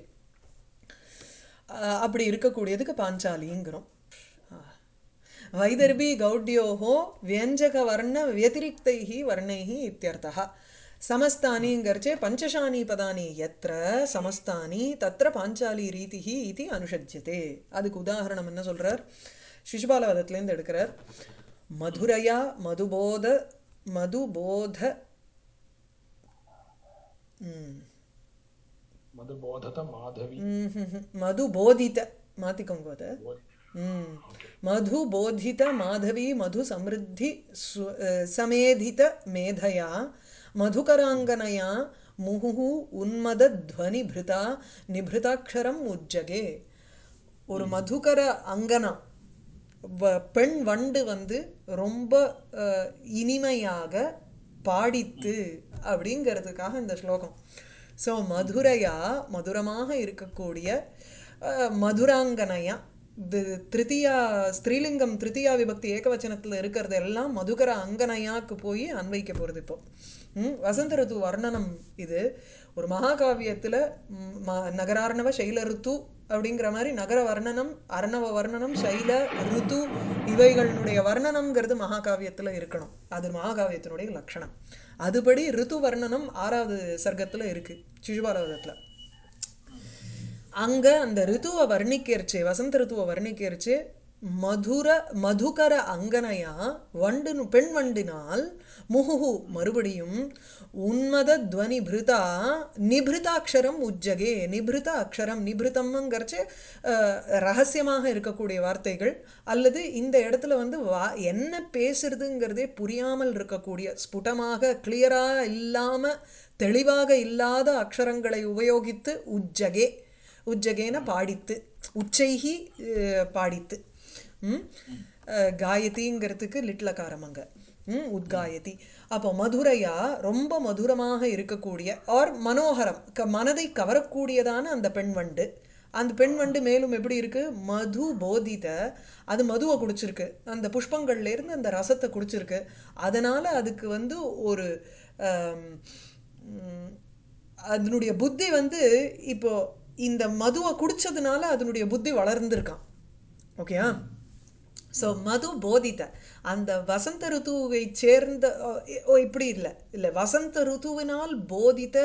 அப்படி இருக்கக்கூடியதுக்கு பாஞ்சாலிங்கிறோம் வைதர்பி கௌட்யோஹோ வியஞ்சக வர்ண व्यतिरिक्तैः वर्णैः इत्यर्थः समस्तानीङ्गर्चे पञ्चशानि पदानि यत्र समस्तानि तत्र பாஞ்சாலி ரீதிஹி இது அனுஷஜ்யதே அதுக்கு உதாரணம் என்ன சொல்றார் சிசுபாலவதத்துலேருந்து எடுக்கிறார் மதுரையா மதுபோத மதுபோத ம் மதுபோதத மாதவி ம்ஹும்ஹும். மதுபோதித மாத்திக்கோங்க அதை ம். மது போதித மாதவி மது சமிருத்தி சு- அஹ், சமேதித மேதையா மதுகராங்கனையா முகுஹு உன்மத துவனி பிருதா நிபிருதாட்சரம் உஜ்ஜகே ஒரு மதுகர அங்கனா வ- பெண் வண்டு வந்து ரொம்ப அஹ், இனிமையாக பாடித்து அப்படிங்கிறதுக்காக இந்த ஸ்லோகம் ஸோ மதுரையா மதுரமாக இருக்கக்கூடிய அஹ், மதுராங்கனையா தி- திருத்தியா ஸ்திரீலிங்கம் திருத்தியா விபக்தி ஏகவச்சனத்தில் இருக்கிறது எல்லாம் மதுகர அங்கனையாக்கு போய் அன்வைக்க போகிறது இப்போ ம், வசந்த ருத்து வர்ணனம் இது ஒரு மகாகாவியத்தில் நகரார்ணவ சைல ருத்து அப்படிங்கிற மாதிரி நகர வர்ணனம் அர்ணவ வர்ணனம் சைல ருத்து இவைகளுடைய வர்ணனம்ங்கிறது மகாகாவியத்தில் இருக்கணும் அது மகாகாவியத்தினுடைய லட்சணம் அதுபடி ருத்து வர்ணனம் ஆறாவது சர்க்கத்தில் இருக்கு சிசுபாலவதத்தில் அங்க அந்த ரித்துவை வர்ணிக்கிறச்சு வசந்த ரித்துவை வர்ணிக்கிறச்சு மதுர மதுகர அங்கனையா வண்டு பெண் வண்டினால் முகுஹு மறுபடியும் உன்மத துவனி பிருதா நிபிருதாட்சரம் உஜ்ஜகே நிபிருத அக்ஷரம் நிபிருத்தம்ங்கிறச்சு அஹ், ரகசியமாக இருக்கக்கூடிய வார்த்தைகள் அல்லது இந்த இடத்துல வந்து வா என்ன பேசுறதுங்கிறதே புரியாமல் இருக்கக்கூடிய ஸ்புடமாக கிளியரா இல்லாம தெளிவாக இல்லாத அக்ஷரங்களை உபயோகித்து உஜ்ஜகே உஜ்ஜகேன பாடித்து உச்சைகி அஹ், பாடித்து ம்? அஹ், காயதிங்கிறதுக்கு லிட்லகாரம் அங்க ம் உத்காயதி அப்போ மதுரையா ரொம்ப மதுரமாக இருக்கக்கூடிய ஆர் மனோகரம் க மனதை கவரக்கூடியதான அந்த பெண் வண்டு அந்த பெண் வண்டு மேலும் எப்படி இருக்கு மது போதித அது மதுவை குடிச்சிருக்கு அந்த புஷ்பங்கள்ல இருந்து அந்த ரசத்தை குடிச்சிருக்கு அதனால அதுக்கு வந்து ஒரு ஆம், ம், அதனுடைய புத்தி வந்து இப்போ இந்த மதுவை குடிச்சதுனால அதனுடைய புத்தி வளர்ந்துருக்கான் ஓகேயா ஸோ மது போதித அந்த வசந்த ருத்துவை சேர்ந்த ஓ, ஓ இப்படி இல்லை இல்லை வசந்த ருத்துவினால் போதித்த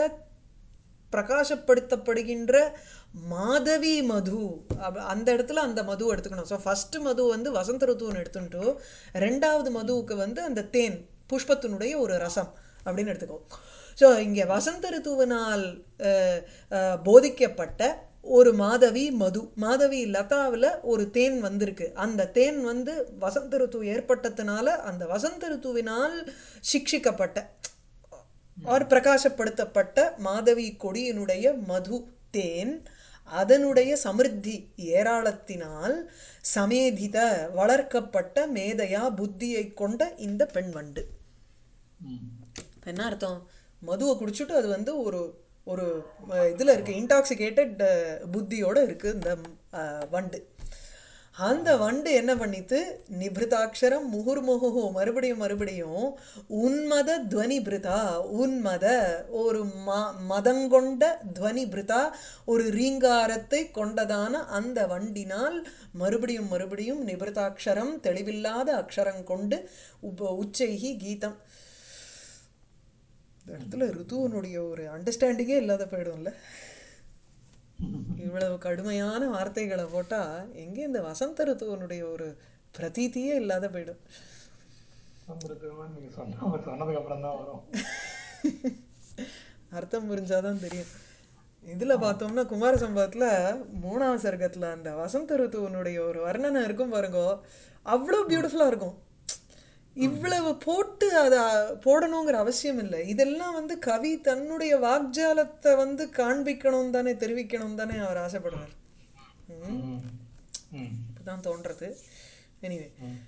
பிரகாசப்படுத்தப்படுகின்ற மாதவி மது அப்ப அந்த இடத்துல அந்த மது எடுத்துக்கணும் ஸோ ஃபர்ஸ்ட் மது வந்து வசந்த ருத்துவன்னு எடுத்துட்டு ரெண்டாவது மதுவுக்கு வந்து அந்த தேன் புஷ்பத்தினுடைய ஒரு ரசம் அப்படின்னு எடுத்துக்கோ ஸோ இங்கே வசந்த ருத்துவினால் அஹ், அஹ், போதிக்கப்பட்ட ஒரு மாதவி மது மாதவி லதாவில் ஒரு தேன் வந்திருக்கு அந்த தேன் வந்து வசந்த ருத்து ஏற்பட்டதுனால அந்த வசந்த ருத்துவினால் சிக்ஷிக்கப்பட்ட ஆர் பிரகாசப்படுத்தப்பட்ட மாதவி கொடியினுடைய மது தேன் அதனுடைய சமிருத்தி ஏராளத்தினால் சமேதித வளர்க்கப்பட்ட மேதையா புத்தியை கொண்ட இந்த பெண் வண்டு ம். என்ன அர்த்தம் மதுவை குடிச்சிட்டு அது வந்து ஒரு ஒரு அஹ், இதுல இருக்கு இன்டாக்சிகேட்டட் புத்தியோட இருக்கு இந்த அஹ், வண்டு அந்த வண்டு என்ன பண்ணித்து நிபிருதாட்சரம் முகுர்முகு மறுபடியும் மறுபடியும் உன்மத துவனி பிருதா உன்மத ஒரு ம மதங்கொண்ட துவனி பிருதா ஒரு ரீங்காரத்தை கொண்டதான அந்த வண்டினால் மறுபடியும் மறுபடியும் நிபிருதாட்சரம் தெளிவில்லாத அக்ஷரம் கொண்டு உப உச்சைகி கீதம் இந்த இடத்துல ருத்துவனுடைய ஒரு அண்டர்ஸ்டாண்டிங்கே இல்லாத போயிடும்ல இவ்வளவு கடுமையான வார்த்தைகளை போட்டா எங்கே இந்த வசந்த ருத்துவனுடைய ஒரு பிரதீத்தியே இல்லாத போயிடும் வந்திருக்குமா நீங்க சொன்ன சொன்னதுக்கு அப்புறம் தான் வரும் அர்த்தம் புரிஞ்சாதான் தெரியும் இதுல பார்த்தோம்னா குமார சம்பவத்துல மூணாவது சர்க்கத்துல அந்த வசந்த ருத்துவனுடைய ஒரு வர்ணனை இருக்கும் பாருங்க அவ்வளோ பியூட்டிஃபுல்லா இருக்கும் இவ்வளவு போட்டு அதை போடணுங்கிற அவசியம் இல்லை இதெல்லாம் வந்து கவி தன்னுடைய வாக்ஜாலத்தை வந்து காண்பிக்கணும் தானே தெரிவிக்கணும் தானே அவர் ஆசைப்படுறார் ம் ம். ம். இப்படிதான் தோன்றது எனிவே ம்.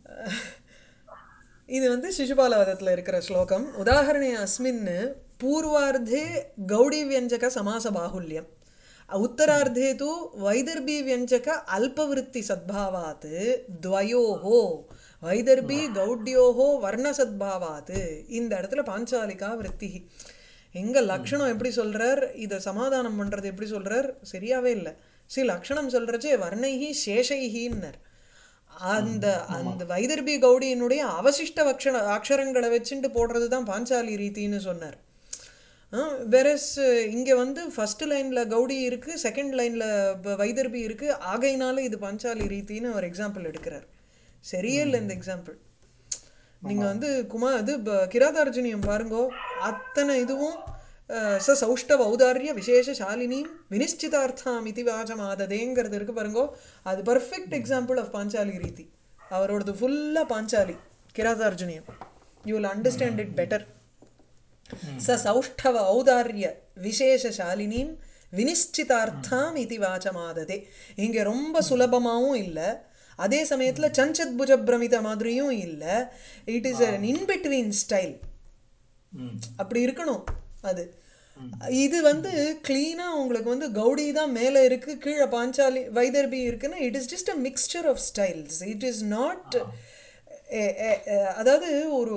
இது வந்து சிசுபாலவதத்தில் இருக்கிற ஸ்லோகம் உதாகரணே அஸ்மின் பூர்வார்த்தே கௌடி வியஞ்சக சமாச பாகுல்யம் உத்தரார்த்தே தூ வைதர்பி வியஞ்சக அல்பவிருத்தி சத்பாவாத் துவயோஹோ வைதர்பி கௌட்யோஹோ வர்ணசத்பாவாத் இந்த இடத்துல பாஞ்சாலிகா விருத்தி எங்க லக்ஷணம் எப்படி சொல்றார் இதை சமாதானம் பண்றது எப்படி சொல்றார் சரியாவே இல்லை சரி லக்ஷணம் சொல்றச்சே வர்ணைஹி சேஷைஹின்னர் அந்த அந்த வைதர்பி கௌடியினுடைய அவசிஷ்ட அக்ஷர அக்ஷரங்களை வச்சுட்டு போடுறது தான் பாஞ்சாலி ரீதின்னு சொன்னார் வெரஸ் இங்கே வந்து ஃபர்ஸ்ட் லைனில் கௌடி இருக்குது செகண்ட் லைனில் வைதர்பி இருக்குது ஆகையினால இது பாஞ்சாலி ரீதின்னு ஒரு எக்ஸாம்பிள் எடுக்கிறார் சரியே இல்லை இந்த எக்ஸாம்பிள் நீங்கள் வந்து குமார் இது ப- கிராதார்ஜுனியம் பாருங்கோ அத்தனை இதுவும் அஹ், ச சௌஷ்டவ ஔதாரிய விசேஷசாலினியும் வினிஷ்டிதார்த்தாம் இதி வாச்சமாததேங்கிறது இருக்கு பாருங்கோ அது பர்ஃபெக்ட் எக்ஸாம்பிள் ஆஃப் பாஞ்சாலி ரீதி அவரோடது ஃபுல்லாக பாஞ்சாலி கிராதார்ஜுனியம் you will understand it better ச சௌஷ்டவ ஔதாரிய விசேஷசாலினியும் வினிஷ்டிதார்த்தாம் இதி வாச்சமாததே இங்கே ரொம்ப சுலபமாகவும் இல்லை அதே சமயத்தில் சஞ்சத் புஜ பிரமித மாதிரியும் இல்லை it is an in between style hmm. அப்படி இருக்கணும் அது இது வந்து கிளீனாக உங்களுக்கு வந்து கௌடி தான் மேலே இருக்கு கீழே பாஞ்சாலி வைதர்பி இருக்குன்னா it is just a mixture of styles it is not அதாவது ஒரு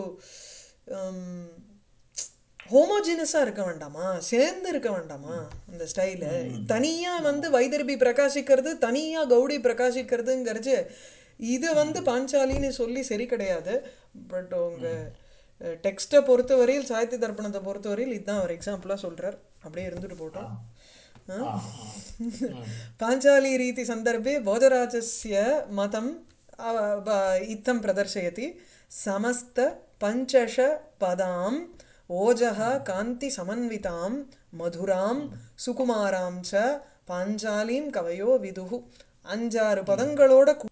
ஹோமோஜினஸாக இருக்க வேண்டாமா சேர்ந்து இருக்க வேண்டாமா அந்த ஸ்டைலு தனியாக வந்து வைதர்பி பிரகாசிக்கிறது தனியாக கௌடி பிரகாசிக்கிறதுங்கிறது இது வந்து பாஞ்சாலின்னு சொல்லி சரி கிடையாது பட் உங்கள் டெக்ஸ்ட்டை பொறுத்தவரையில் சாகித்ய தர்ப்பணத்தை பொறுத்தவரையில் இதுதான் அவர் எக்ஸாம்பிளாக சொல்கிறார் அப்படியே இருந்துட்டு போட்டோம் ஆ, ஆ. ம். पाञ्चाली रीति सन्दर्भे भोजराजस्य मतम् अव- ब- इत्थं प्रदर्शयति समस्तपञ्चशपदाम् ओजः कान्तिसमन्वितां मधुरां सुकुमारां च பாஞ்சாலிம் கவையோ விதுகு அஞ்சாறு பதங்களோட கூ-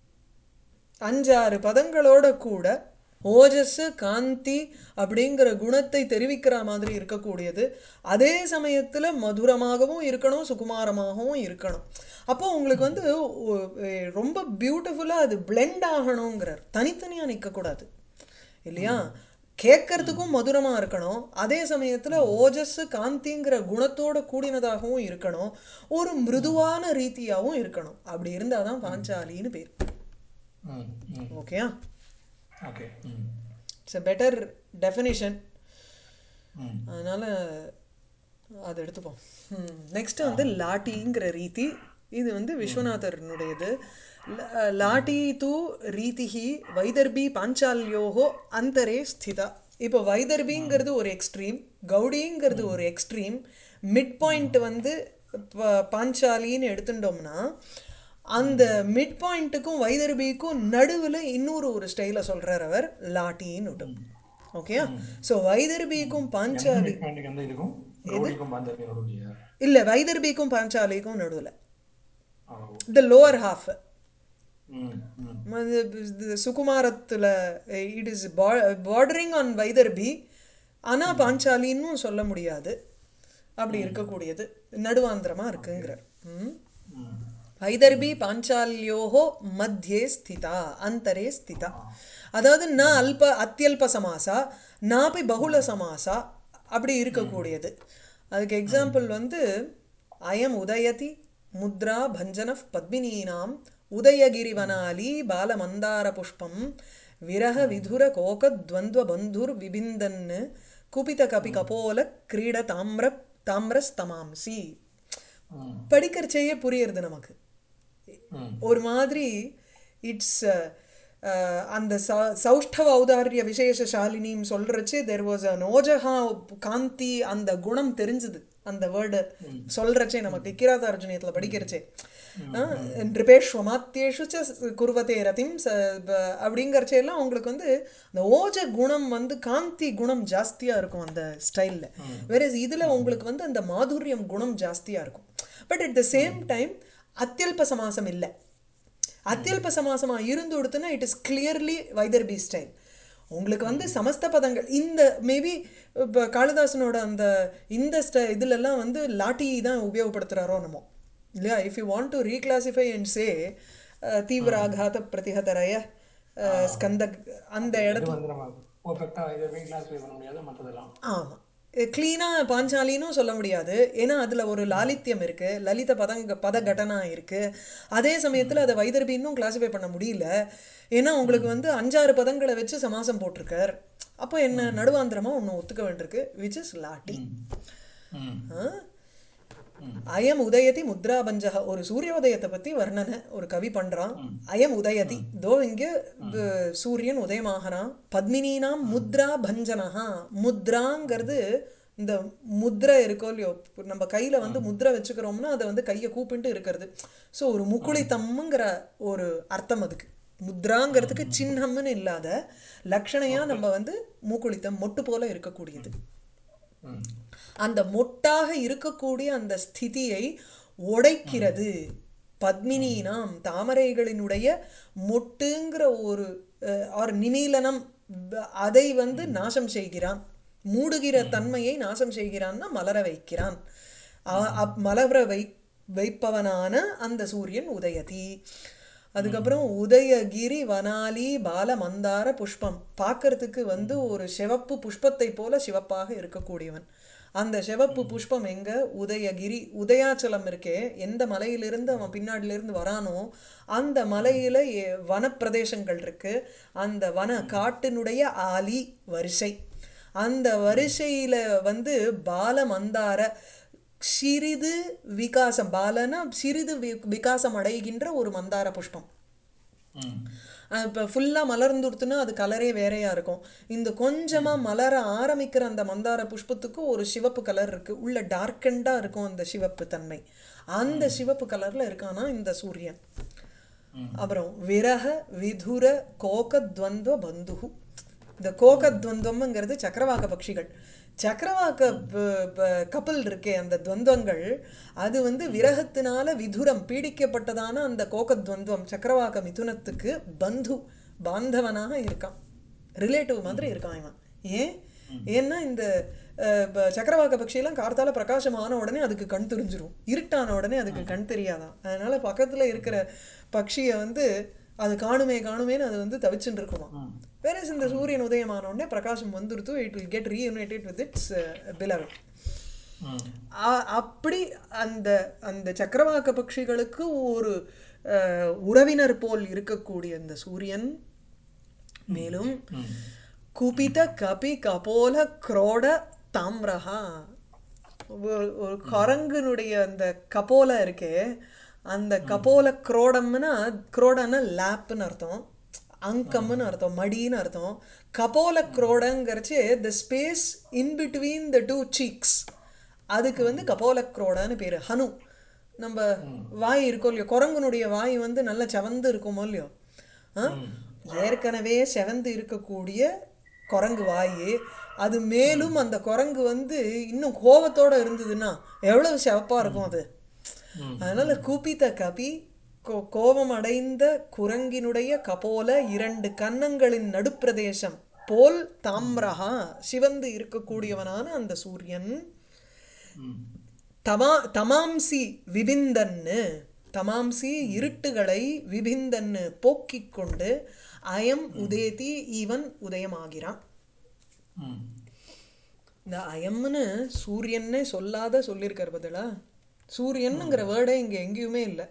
அஞ்சாறு பதங்களோட கூட ஓஜஸ் காந்தி அப்படிங்கிற குணத்தை தெரிவிக்கிற மாதிரி இருக்கக்கூடியது அதே சமயத்தில் மதுரமாகவும் இருக்கணும் சுகுமாரமாகவும் இருக்கணும் அப்போ உங்களுக்கு வந்து ஒ- எ- ரொம்ப பியூட்டிஃபுல்லாக அது பிளெண்ட் ஆகணுங்கிறார் தனித்தனியாக நிற்கக்கூடாது இல்லையா கேட்கறதுக்கும் மதுரமாக இருக்கணும் அதே சமயத்தில் ஓஜஸ் காந்திங்கிற குணத்தோட கூடினதாகவும் இருக்கணும் ஒரு மிருதுவான ரீதியாகவும் இருக்கணும் அப்படி இருந்தால் தான் பாஞ்சாலின்னு பேர் ம். ம். ஓகேயா ஓகே ம். இட்ஸ் எ பெட்டர் டெஃபினிஷன் ம். அதனால் அதை எடுத்துப்போம் நெக்ஸ்ட் வந்து லாட்டிங்கிற ரீதி இது வந்து விஸ்வநாதர்னுடையது ல- லாட்டி தூ ரீதிஹி வைதர்பி பாஞ்சால்யோகோ அந்தரே ஸ்திதா இப்போ வைதர்பிங்கிறது ஒரு எக்ஸ்ட்ரீம் கௌடிங்கிறது ஒரு எக்ஸ்ட்ரீம் மிட் பாயிண்ட் வந்து ப- பாஞ்சாலின்னு எடுத்துட்டோம்னா அந்த மிட் பாயிண்ட்டுக்கும் வைதர்பிக்கும் நடுவில் இன்னொரு ஒரு ஸ்டைலை சொல்கிறார் அவர் லாட்டின்னு விட்டு ஓகேயா ஸோ வைதர்பிக்கும் பாஞ்சாலி மிட் பாயிண்ட்டுக்கு எந்த இதுக்கும் கௌடிக்கும் பாஞ்சலிக்கும் நடுவுலையா இல்லை வைதர்பிக்கும் பாஞ்சாலிக்கும் நடுவில் ஆ, ஓ. The lower half hmm. Hmm. சுகுமாரத்தில் இட் இஸ் பார்டரிங் ஆன் வைதர்பி ஆனால் பாஞ்சாலின்னு சொல்ல முடியாது அப்படி இருக்கக்கூடியது நடுவாந்திரமாக இருக்குங்கிறார் ம் ம். வைதர்பி பாஞ்சால்யோகோ மத்தியே ஸ்திதா அந்தரே ஸ்திதா அதாவது ந அல்ப அத்தியல்ப சமாசா நாபி பகுல சமாசா அப்படி இருக்கக்கூடியது அதுக்கு எக்ஸாம்பிள் வந்து அயம் உதயதி முத்ரா பஞ்சன பத்மினீனாம் உதயகிரிவனாலி பாலமந்தார புஷ்பம் விரக விதுர கோக துவந்த்வ பந்துர் விபிந்தன்னு குபித கபி கபோல கிரீட தாமிர தாமிரஸ்தமாம்சி ம். படிக்கிறச்சேயே புரியுறது நமக்கு ம். ஒரு மாதிரி இட்ஸ் அஹ், அந்த ச சௌஷ்டவ ஔதாரிய விசேஷசாலினின்னு சொல்றச்சு தெர் வாஸ் அ நோஜகா காந்தி அந்த குணம் தெரிஞ்சுது அந்த வேர்டு சொல்றச்சே நமக்கு கிராதார்ஜுனியத்தில் படிக்கிறச்சே நிருபேஷ்வமாத்தியேஷு ச குருவத்தே ரதிம் ச ப- அப்படிங்கறச்சே எல்லாம் அவங்களுக்கு வந்து அந்த ஓஜ குணம் வந்து காந்தி குணம் ஜாஸ்தியா இருக்கும் அந்த ஸ்டைலில் வேற இதுல உங்களுக்கு வந்து அந்த மாதுரியம் குணம் ஜாஸ்தியா இருக்கும் but at the same time அத்தியல்ப சமாசம் இல்லை அத்தியல்ப சமாசமா இருந்து கொடுத்துனா இட் இஸ் கிளியர்லி வைதர்பி ஸ்டைல் உங்களுக்கு வந்து சமஸ்த பதங்கள் இந்த மேபி இப்போ காளிதாசனோட அந்த இந்த ஸ்ட இதுலெல்லாம் வந்து லாட்டி தான் உபயோகப்படுத்துகிறாரோ நம்ம இல்லையா if you want to reclassify and say தீவிராகாத பிரதிஹதரய அஹ், ஸ்கந்த அந்த இது இடத்துல வந்து நம்ம பர்ஃபெக்டாக இதை ரீக்ளாஸிஃபை பண்ண முடியாது மற்றதெல்லாம் ஆமாம் க்ளீனாக பாஞ்சாலினும் சொல்ல முடியாது ஏன்னா அதில் ஒரு லாலித்யம் இருக்குது லலித பதங்க பத கடனா இருக்குது அதே சமயத்தில் அதை வைதர்பின்னும் கிளாஸிஃபை பண்ண முடியல ஏன்னா உங்களுக்கு வந்து அஞ்சாறு பதங்களை வச்சு சமாசம் போட்டிருக்கார் அப்போ என்ன நடுவாந்திரமாக ஒன்று ஒத்துக்க வேண்டியிருக்கு விச் இஸ் லாட்டி ம் ஆ? அயம் உதயதி முத்ராபஞ்சக ஒரு சூரியோதயத்தை பற்றி வர்ணனை ஒரு கவி பண்ணுறான் அயம் உதயதி தோ இங்கே ப- சூரியன் உதயமாகறான் பத்மினினாம் முத்ரா பஞ்சனஹா முத்ராங்கிறது இந்த முத்ரை இருக்கோ இல்லையோ நம்ம கையில் வந்து முத்ரை வச்சுக்கிறோம்னா அதை வந்து கையை கூப்பிட்டு இருக்கிறது ஸோ ஒரு முக்குளித்தம்ங்கிற ஒரு அர்த்தம் அதுக்கு முத்ராங்கிறதுக்கு சின்னம்னு இல்லாத லக்ஷணையாக நம்ம வந்து மூக்குளித்தம் மொட்டு போல இருக்கக்கூடியது ம் அந்த மொட்டாக இருக்கக்கூடிய அந்த ஸ்திதியை உடைக்கிறது பத்மினினாம் தாமரைகளினுடைய மொட்டுங்கிற ஒரு ஆர் நிமீலனம் வ- அதை வந்து நாசம் செய்கிறான் மூடுகிற தன்மையை நாசம் செய்கிறான்னா மலர வைக்கிறான் அ- அப் மலர வை வைப்பவனான அந்த சூரியன் உதயதி அதுக்கப்புறம் உதயகிரி வனாலி பால மந்தார புஷ்பம் பார்க்கறதுக்கு வந்து ஒரு சிவப்பு புஷ்பத்தை போல சிவப்பாக இருக்கக்கூடியவன் அந்த சிவப்பு புஷ்பம் எங்க உதயகிரி உதயாச்சலம் இருக்கே எந்த மலையிலிருந்து அவன் பின்னாடியிலிருந்து வரானோ அந்த மலையில எ- வனப்பிரதேசங்கள் இருக்கு அந்த வன காட்டினுடைய ஆலி வரிசை அந்த வரிசையில வந்து பால மந்தார சிறிது விகாசம் பாலனா சிறிது வி- விகாசம் அடைகின்ற ஒரு மந்தார புஷ்பம் ம் இப்போ ஃபுல்லாக மலர்ந்துடுத்துனா அது கலரே வேறையா இருக்கும் இந்த கொஞ்சமாக மலர ஆரம்பிக்கிற அந்த மந்தார புஷ்பத்துக்கு ஒரு சிவப்பு கலர் இருக்கு உள்ள டார்க்கண்டாக இருக்கும் அந்த சிவப்பு தன்மை அந்த சிவப்பு கலரில் இருக்கானா இந்த சூரியன் ம் அப்புறம் விரக விதுர கோகத்வந்த்வ பந்துஹு இந்த கோகத்வந்தம்ங்கிறது சக்கரவாக பட்சிகள் சக்கரவாக்க கப்பல் இருக்கே அந்த துவந்தங்கள் அது வந்து விரகத்தினால விதுரம் பீடிக்கப்பட்டதான அந்த கோகத்வந்தம் சக்கரவாக்க மிதுனத்துக்கு பந்து பாந்தவனாக இருக்கான் ரிலேட்டிவ் மாதிரி இருக்கான் இவன் ஏன் ஏன்னா இந்த அஹ், ப- சக்கரவாக்க பட்சியெல்லாம் கார்த்தால பிரகாசமான உடனே அதுக்கு கண் தெரிஞ்சிரும் இருட்டான உடனே அதுக்கு கண் தெரியாதான் அதனால பக்கத்துல இருக்கிற பட்சியை வந்து அது காணுமே காணுமேன்னு அது வந்து தவிச்சுட்டு இருக்குமா ம் வேற இந்த சூரியன் உதயமான உடனே பிரகாசம் வந்துருத்து it will get reunited with its beloved hmm அப்படி அந்த அந்த சக்கரவாக்க பட்சிகளுக்கு ஒரு அஹ், உறவினர் போல் இருக்கக்கூடிய இந்த சூரியன் மேலும் ம் குபித கபி கபோல குரோட தாம்ரஹா ஒரு ஒரு குரங்குனுடைய அந்த கபோல இருக்கே அந்த கபோல குரோடம்னா குரோடன்னா லேப்னு அர்த்தம் அங்கம்னு அர்த்தம் மடின்னு அர்த்தம் கபோல குரோடங்கிறச்சு the space in between the two cheeks அதுக்கு வந்து கபோல குரோடன்னு பேர் ஹனு நம்ம வாய் இருக்கோ இல்லையோ குரங்குனுடைய வாய் வந்து நல்லா செவந்து இருக்குமோ இல்லையோ ஆ? ஏற்கனவே செவந்து இருக்கக்கூடிய குரங்கு வாய் அது மேலும் அந்த குரங்கு வந்து இன்னும் கோபத்தோட இருந்ததுன்னா எவ்வளவு சிவப்பா இருக்கும் அது ம். அதனால கூப்பித்த கபி கோ- கோபம் அடைந்த குரங்கினுடைய கபோல இரண்டு கன்னங்களின் நடுப்பிரதேசம் போல் தாம்ரஹா சிவந்து இருக்கக்கூடியவனான அந்த சூரியன் ம் தமா தமாம்சி விபிந்தன்னு தமாம்சி இருட்டுகளை விபிந்தன்னு போக்கிக் கொண்டு அயம் உதேதி இவன் உதயமாகிறான் ம் இந்த அயம்னு சூரியன்னே சொல்லாத சொல்லியிருக்கார் பதிலா சூரியனுங்கிற வேர்டே இங்கே எங்கேயுமே இல்லை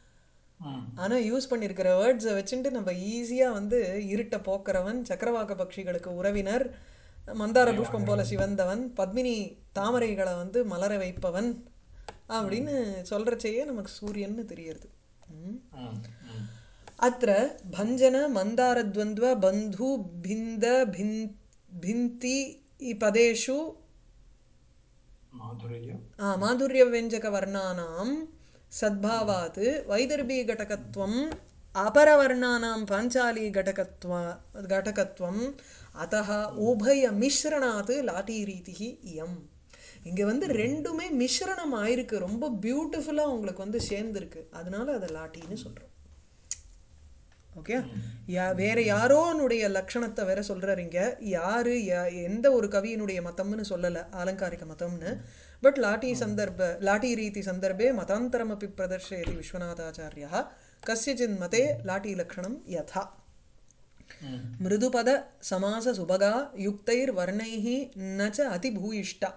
ம் ஆனால் யூஸ் பண்ணியிருக்கிற வேர்ட்ஸை வச்சுட்டு நம்ம ஈஸியாக வந்து இருட்டை போக்குறவன் சக்கரவாக்க பட்சிகளுக்கு உறவினர் மந்தார புஷ்பம் போல சிவந்தவன் பத்மினி தாமரைகளை வந்து மலர வைப்பவன் அப்படின்னு சொல்கிறச்சேயே நமக்கு சூரியன்னு தெரியறது ம் ம் ம் अत्र भञ्जन मन्दारद्वन्द्व बन्धु भिन्द भिन् भिन्ति इ पदेषु माधुर्य आ, माधुर्यव्यञ्जकवर्णानां सद्भावात् वैदर्भीघटकत्वम् अपरवर्णानां पाञ्चालीघटकत्व घटकत्वम् अतः உபயமிஸ்ரணாத் லாட்டி ரீதிஹி இயம் இங்கே வந்து ரெண்டுமே மிஸ்ரணம் ஆயிருக்கு ரொம்ப பியூட்டிஃபுல்லாக உங்களுக்கு வந்து சேர்ந்துருக்கு அதனால அதை லாட்டின்னு சொல்கிறோம் ஓகே யா வேற யாரோனுடைய லக்ஷணத்தை வேற சொல்றாரு இங்க யாரு யா- எந்த ஒரு கவியினுடைய மதம்னு சொல்லல ஆலங்காரிக மதம்னு பட் லாட்டி சந்தர்ப்ப லாட்டி ரீதி சந்தர்ப்பே மதாந்தரமப்பி பிரதர்ஷயதி விஸ்வநாதாச்சாரியா கஸ்யச்சின் மதே லாட்டி லக்ஷணம் யதா मृदुपद समास सुभगा युक्तैर्वर्णैः न च अतिभूयिष्टा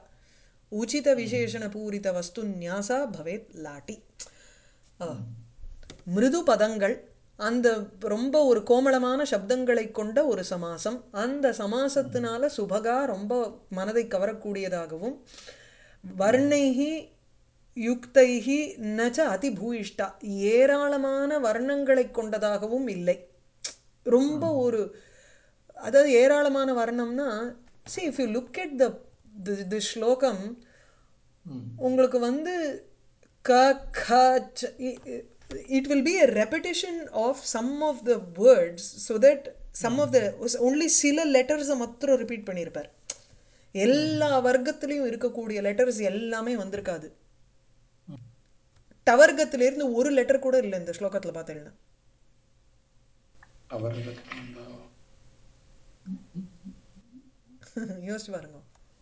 उचितविशेषणपूरितवस्तुन्यासा भवेत् लाटि ஆ. மிருது பதங்கள் அந்த ரொம்ப ஒரு கோமளமான சப்தங்களை கொண்ட ஒரு சமாசம் அந்த சமாசத்தினால சுபகா ரொம்ப மனதை கவரக்கூடியதாகவும் வர்ணைகி யுக்தைகி நச்ச அதிபூயிஷ்டா ஏராளமான வர்ணங்களை கொண்டதாகவும் இல்லை ரொம்ப ஒரு அதாவது ஏராளமான வர்ணம்னா see if you look at the the, the ஸ்லோகம் உங்களுக்கு வந்து க க it will be a repetition of some of the words so that some of the only சில லெட்டர்ஸை மாத்திரம் ரிப்பீட் பண்ணியிருப்பார் எல்லா வர்க்கத்திலையும் இருக்கக்கூடிய லெட்டர்ஸ் எல்லாமே வந்திருக்காது டவர்க்கத்திலேருந்து ஒரு லெட்டர் கூட இல்லை இந்த ஸ்லோகத்தில் பார்த்தீங்கன்னா अवर्गत्वं யோசிச்சு பாருங்க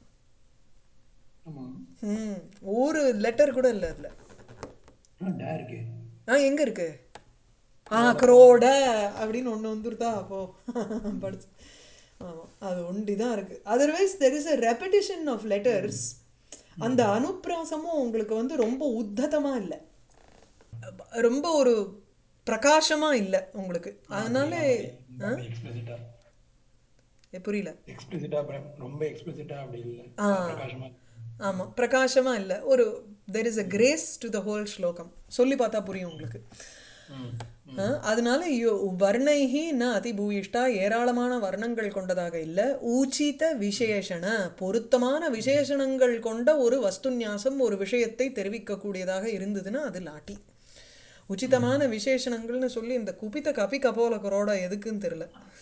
ஆமாம் ம் ஒரு லெட்டர் கூட இல்லை அதில் ஆ டே இருக்கு ஆ எங்கே இருக்கு ஆ குரோட அப்படின்னு ஒன்று வந்துருதா அப்போ படிச்சு ஆமாம் அது ஒண்டி தான் இருக்கு otherwise there is a repetition of letters அந்த அனுப்பிராசமும் உங்களுக்கு வந்து ரொம்ப உத்ததமாக இல்லை ரொம்ப ஒரு பிரகாசமாக இல்லை உங்களுக்கு அதனால எக்ஸ்பிளிசிட்டா ஏ, புரியல எக்ஸ்பிளிசிட்டா ரொம்ப எக்ஸ்பிளிசிட்டா அப்படி இல்லை பிரகாசமா ஆமாம் பிரகாசமாக இல்லை ஒரு there is a grace to the whole ஸ்லோகம் சொல்லி பார்த்தா புரியும் உங்களுக்கு ம் ஆ, அதனால யோ- வர்ணைஹி ந அதிபூயிஷ்டா ஏராளமான வர்ணங்கள் கொண்டதாக இல்லை ஊச்சித விசேஷண பொருத்தமான விசேஷணங்கள் கொண்ட ஒரு வஸ்துநியாசம் ஒரு விஷயத்தை தெரிவிக்கக்கூடியதாக இருந்ததுன்னா அது லாட்டி உச்சிதமான விசேஷணங்கள்னு சொல்லி இந்த குபித்த கபி கபோலக்கரோட எதுக்குன்னு தெரியல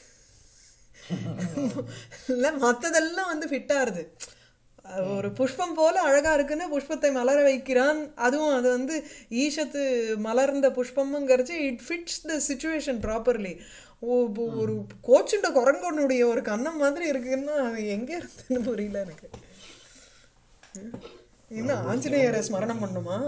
இல்லை மற்றதெல்லாம் வந்து ஃபிட்டாருது ஒரு புஷ்பம் போல அழகா இருக்குன்னு புஷ்பத்தை மலர வைக்கிறான் அதுவும் அது வந்து ஈஷத்து மலர்ந்த புஷ்பம்ங்கிறச்சு it fits the situation properly ஒரு கோச்சுண்ட குரங்கனுடைய ஒரு கன்னம் மாதிரி இருக்குன்னா அது எங்கே இருக்குன்னு புரியல எனக்கு இன்னும் ஆஞ்சநேயரை ஸ்மரணம் பண்ணுமா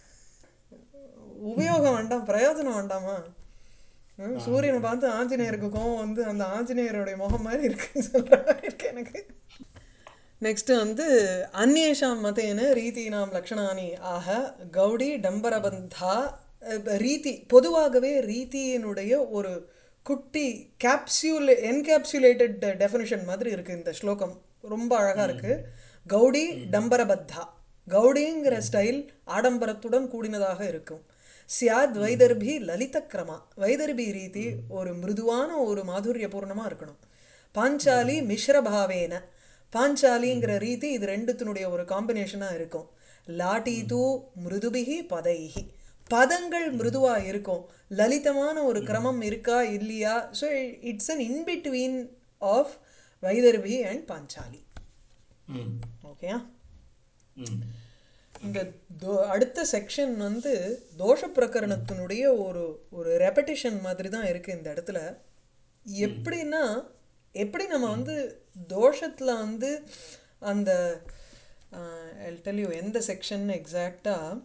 உபயோகம் வேண்டாம் பிரயோஜனம் வேண்டாமா ம், சூரியனை பார்த்து ஆஞ்சநேயருக்கு கோவம் வந்து அந்த ஆஞ்சநேயருடைய முகம் மாதிரி இருக்குன்னு சொல்ற மாதிரி இருக்கு எனக்கு நெக்ஸ்ட் வந்து அந்நேஷாம் மதேன ரீதீனாம் லக்ஷணானி ஆக கௌடி டம்பரபந்தா அஹ், ரீதி பொதுவாகவே ரீதியினுடைய ஒரு குட்டி கேப்சியூல் என்கேப்சுலேட்டட் டெஃபினிஷன் மாதிரி இருக்கு இந்த ஸ்லோகம் ரொம்ப அழகா இருக்கு கௌடி டம்பரபத்தா கௌடிங்கிற ஸ்டைல் ஆடம்பரத்துடன் கூடினதாக இருக்கும் சியாத் வைதர்பி லலித கிரமா வைதர்பி ரீதி ஒரு மிருதுவான ஒரு மாதுரிய பூர்ணமா இருக்கணும் பாஞ்சாலி மிஸ்ரபாவேன பாஞ்சாலிங்கிற ரீதி இது ரெண்டுத்தினுடைய ஒரு காம்பினேஷனாக இருக்கும் லாட்டி தூ மிருதுபிகி பதைஹி பதங்கள் மிருதுவா இருக்கும் லலிதமான ஒரு கிரமம் இருக்கா இல்லையா so it's an in between of வைதர்பி அண்ட் பாஞ்சாலி ம் ஓகேயா ம் இந்த தோ- அடுத்த செக்ஷன் வந்து தோஷ பிரகரணத்தினுடைய ஒரு ஒரு ரெப்படிஷன் மாதிரி தான் இருக்குது இந்த இடத்துல எப்படின்னா எப்படி நம்ம வந்து தோஷத்தில் வந்து அந்த டெல்யூ எந்த செக்ஷன் எக்ஸாக்டாக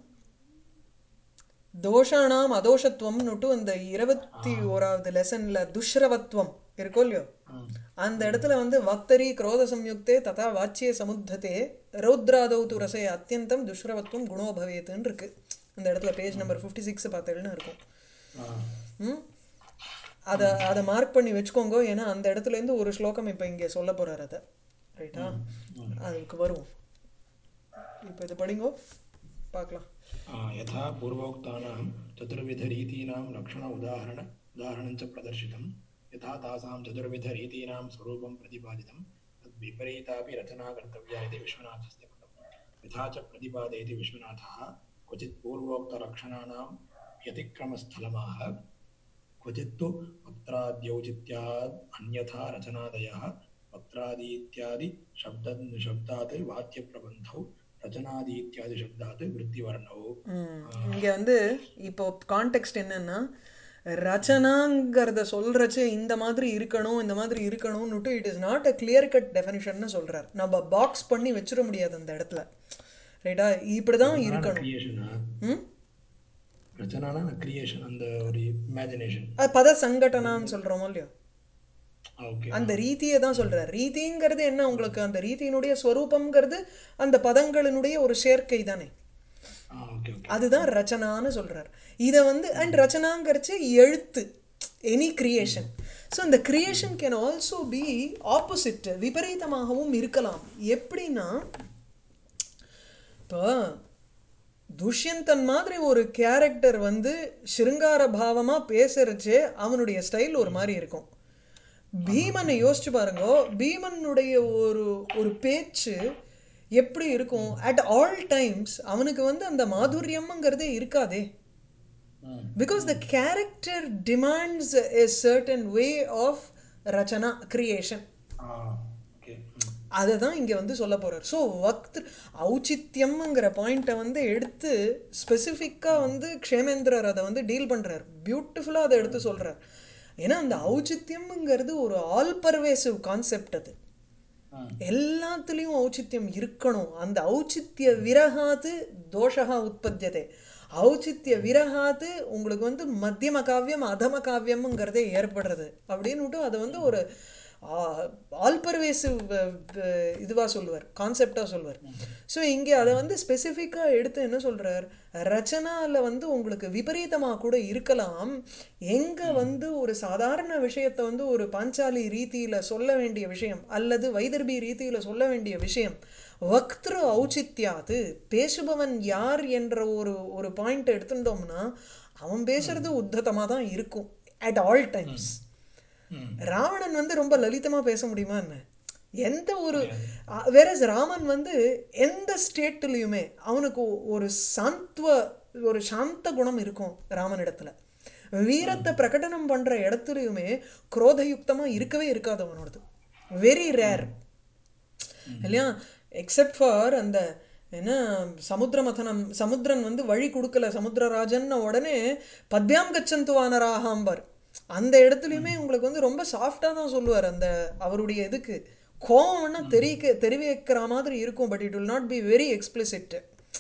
தோஷானாம் அதோஷத்துவம்னுட்டு அந்த இருபத்தி ஓராவது லெசனில் துஷ்ரவத்துவம் இருக்கோ இல்லையோ ம் அந்த இடத்துல வந்து வக்தரி குரோத சம்யுக்தே ததா வாச்சிய சமுத்ததே ரௌத்ராதௌ து ரசே அத்தியந்தம் துஷ்ரவத்துவம் குணோ பவேத்துன்னு இருக்கு இந்த இடத்துல பேஜ் நம்பர் ஃபிஃப்டி சிக்ஸ் பார்த்தேன்னு இருக்கும் ஆ ம் அதை அதை மார்க் பண்ணி வச்சுக்கோங்க ஏன்னா அந்த இடத்துலேருந்து ஒரு ஸ்லோகம் இப்போ இங்கே சொல்ல போகிறார் அதை ரைட்டா அதுக்கு வருவோம் இப்போ இது படிங்கோ பார்க்கலாம் आ, यथा पूर्वोक्तानां चतुर्विधरीतीनां लक्षण उदाहरण उदाहरणं च प्रदर्शितं यथा तासां चतुर्विधरीतीनां स्वरूपं प्रतिपादितं तद्विपरीतापि रचना कर्तव्या इति विश्वनाथस्य मतं यथा च प्रतिपादयति विश्वनाथः क्वचित् पूर्वोक्तलक्षणानां व्यतिक्रमस्थलमाह क्वचित् तु वक्त्राद्यौचित्याद् अन्यथा रचनादयः वक्त्रादि इत्यादि शब्द शब्दात् वाक्यप्रबन्धौ रचनादि इत्यादि शब्दात् वृत्तिवर्णौ ம். இங்க வந்து இப்போ கான்டெக்ஸ்ட் என்னன்னா ரச்சனாங்கிறத சொல்றச்சு இந்த மாதிரி இருக்கணும் இந்த மாதிரி இருக்கணும்னுட்டு it is not a clear cut டெஃபினிஷன்னு சொல்றார் நம்ம பாக்ஸ் பண்ணி வச்சிட முடியாது அந்த இடத்துல ரைட்டா இப்படிதான் இருக்கணும் கிரியேஷனா ம் ரச்சனானா கிரியேஷன் அந்த ஒரு இமேஜினேஷன் அது பத சங்கடனான்னு சொல்றோமோ இல்லையோ ஓகே அந்த ரீதியை தான் சொல்றார் ரீதிங்கிறது என்ன உங்களுக்கு அந்த ரீதியினுடைய ஸ்வரூபம்ங்கிறது அந்த பதங்களினுடைய ஒரு சேர்க்கை தானே ஆ ஓகே ஓகே அதுதான் ரச்சனான்னு சொல்றார் இதை வந்து அண்ட் ரச்சனாங்கிறச்சு எழுத்து எனி கிரியேஷன் ஸோ இந்த creation can also be opposite விபரீதமாகவும் இருக்கலாம் எப்படின்னா இப்போ துஷ்யந்தன் மாதிரி ஒரு கேரக்டர் வந்து சிருங்கார பாவமா பேசுறச்சே அவனுடைய ஸ்டைல் ஒரு மாதிரி இருக்கும் பீமனை யோசிச்சு பாருங்க பீமனுடைய ஒரு ஒரு பேச்சு எப்படி இருக்கும் அட் ஆல் டைம்ஸ் அவனுக்கு வந்து அந்த மாதுரியம்ங்கிறதே இருக்காதே ம் because the character demands a certain way of ரச்சனா கிரியேஷன் ஆ ஓகே ம் அதை தான் இங்கே வந்து சொல்ல போகிறார் ஸோ வக்த் ஔச்சித்யம்ங்கிற பாயிண்ட்டை வந்து எடுத்து ஸ்பெசிஃபிக்காக வந்து க்ஷேமேந்திரர் அதை வந்து டீல் பண்ணுறார் பியூட்டிஃபுல்லாக அதை எடுத்து சொல்கிறார் ஏன்னா அந்த ஔச்சித்யம்ங்கிறது ஒரு ஆல் பர்வேசிவ் கான்செப்ட் அது ம் எல்லாத்துலேயும் ஔச்சித்யம் இருக்கணும் அந்த ஔச்சித்ய விரகாது தோஷா உற்பத்தியதே ஔச்சித்ய விரகாது உங்களுக்கு வந்து மத்தியம காவியம் அதம காவியம்ங்கிறதே ஏற்படுறது அப்படின்னுட்டு அதை வந்து ஒரு ஆல்பர்வேசிவ் இதுவாக சொல்லுவார் கான்செப்டாக சொல்லுவார் ஸோ இங்கே அதை வந்து ஸ்பெசிஃபிக்காக எடுத்து என்ன சொல்கிறார் ரச்சனாவில் வந்து உங்களுக்கு விபரீதமாக கூட இருக்கலாம் எங்கே வந்து ஒரு சாதாரண விஷயத்தை வந்து ஒரு பாஞ்சாலி ரீதியில் சொல்ல வேண்டிய விஷயம் அல்லது வைதர்பி ரீதியில் சொல்ல வேண்டிய விஷயம் வக்திரு ஔச்சித்யாது பேசுபவன் யார் என்ற ஒரு ஒரு பாயிண்ட் எடுத்துட்டோம்னா அவன் பேசுறது உத்ததமாக தான் இருக்கும் அட் ஆல் டைம்ஸ் ம் ராவணன் வந்து ரொம்ப லலிதமாக பேச முடியுமா என்ன எந்த ஒரு வேற ராமன் வந்து எந்த ஸ்டேட்லேயுமே அவனுக்கு ஒரு சாந்த்வ ஒரு சாந்த குணம் இருக்கும் ராமனிடத்துல வீரத்தை பிரகடனம் பண்ற இடத்துலையுமே குரோதயுக்தமாக இருக்கவே இருக்காது அவனோடது வெரி ரேர் இல்லையா எக்ஸப்ட் ஃபார் அந்த என்ன சமுத்திர மதனம் சமுத்திரன் வந்து வழி கொடுக்கல சமுத்திரராஜன் உடனே பத்யாம் கச்சந்து வானராகாம்பார் அந்த இடத்துலையுமே உங்களுக்கு வந்து ரொம்ப சாஃப்டாக தான் சொல்லுவார் அந்த அவருடைய இதுக்கு கோவம் வேணா தெரிவிக்க தெரிவிக்கிற மாதிரி இருக்கும் but it will not be very explicit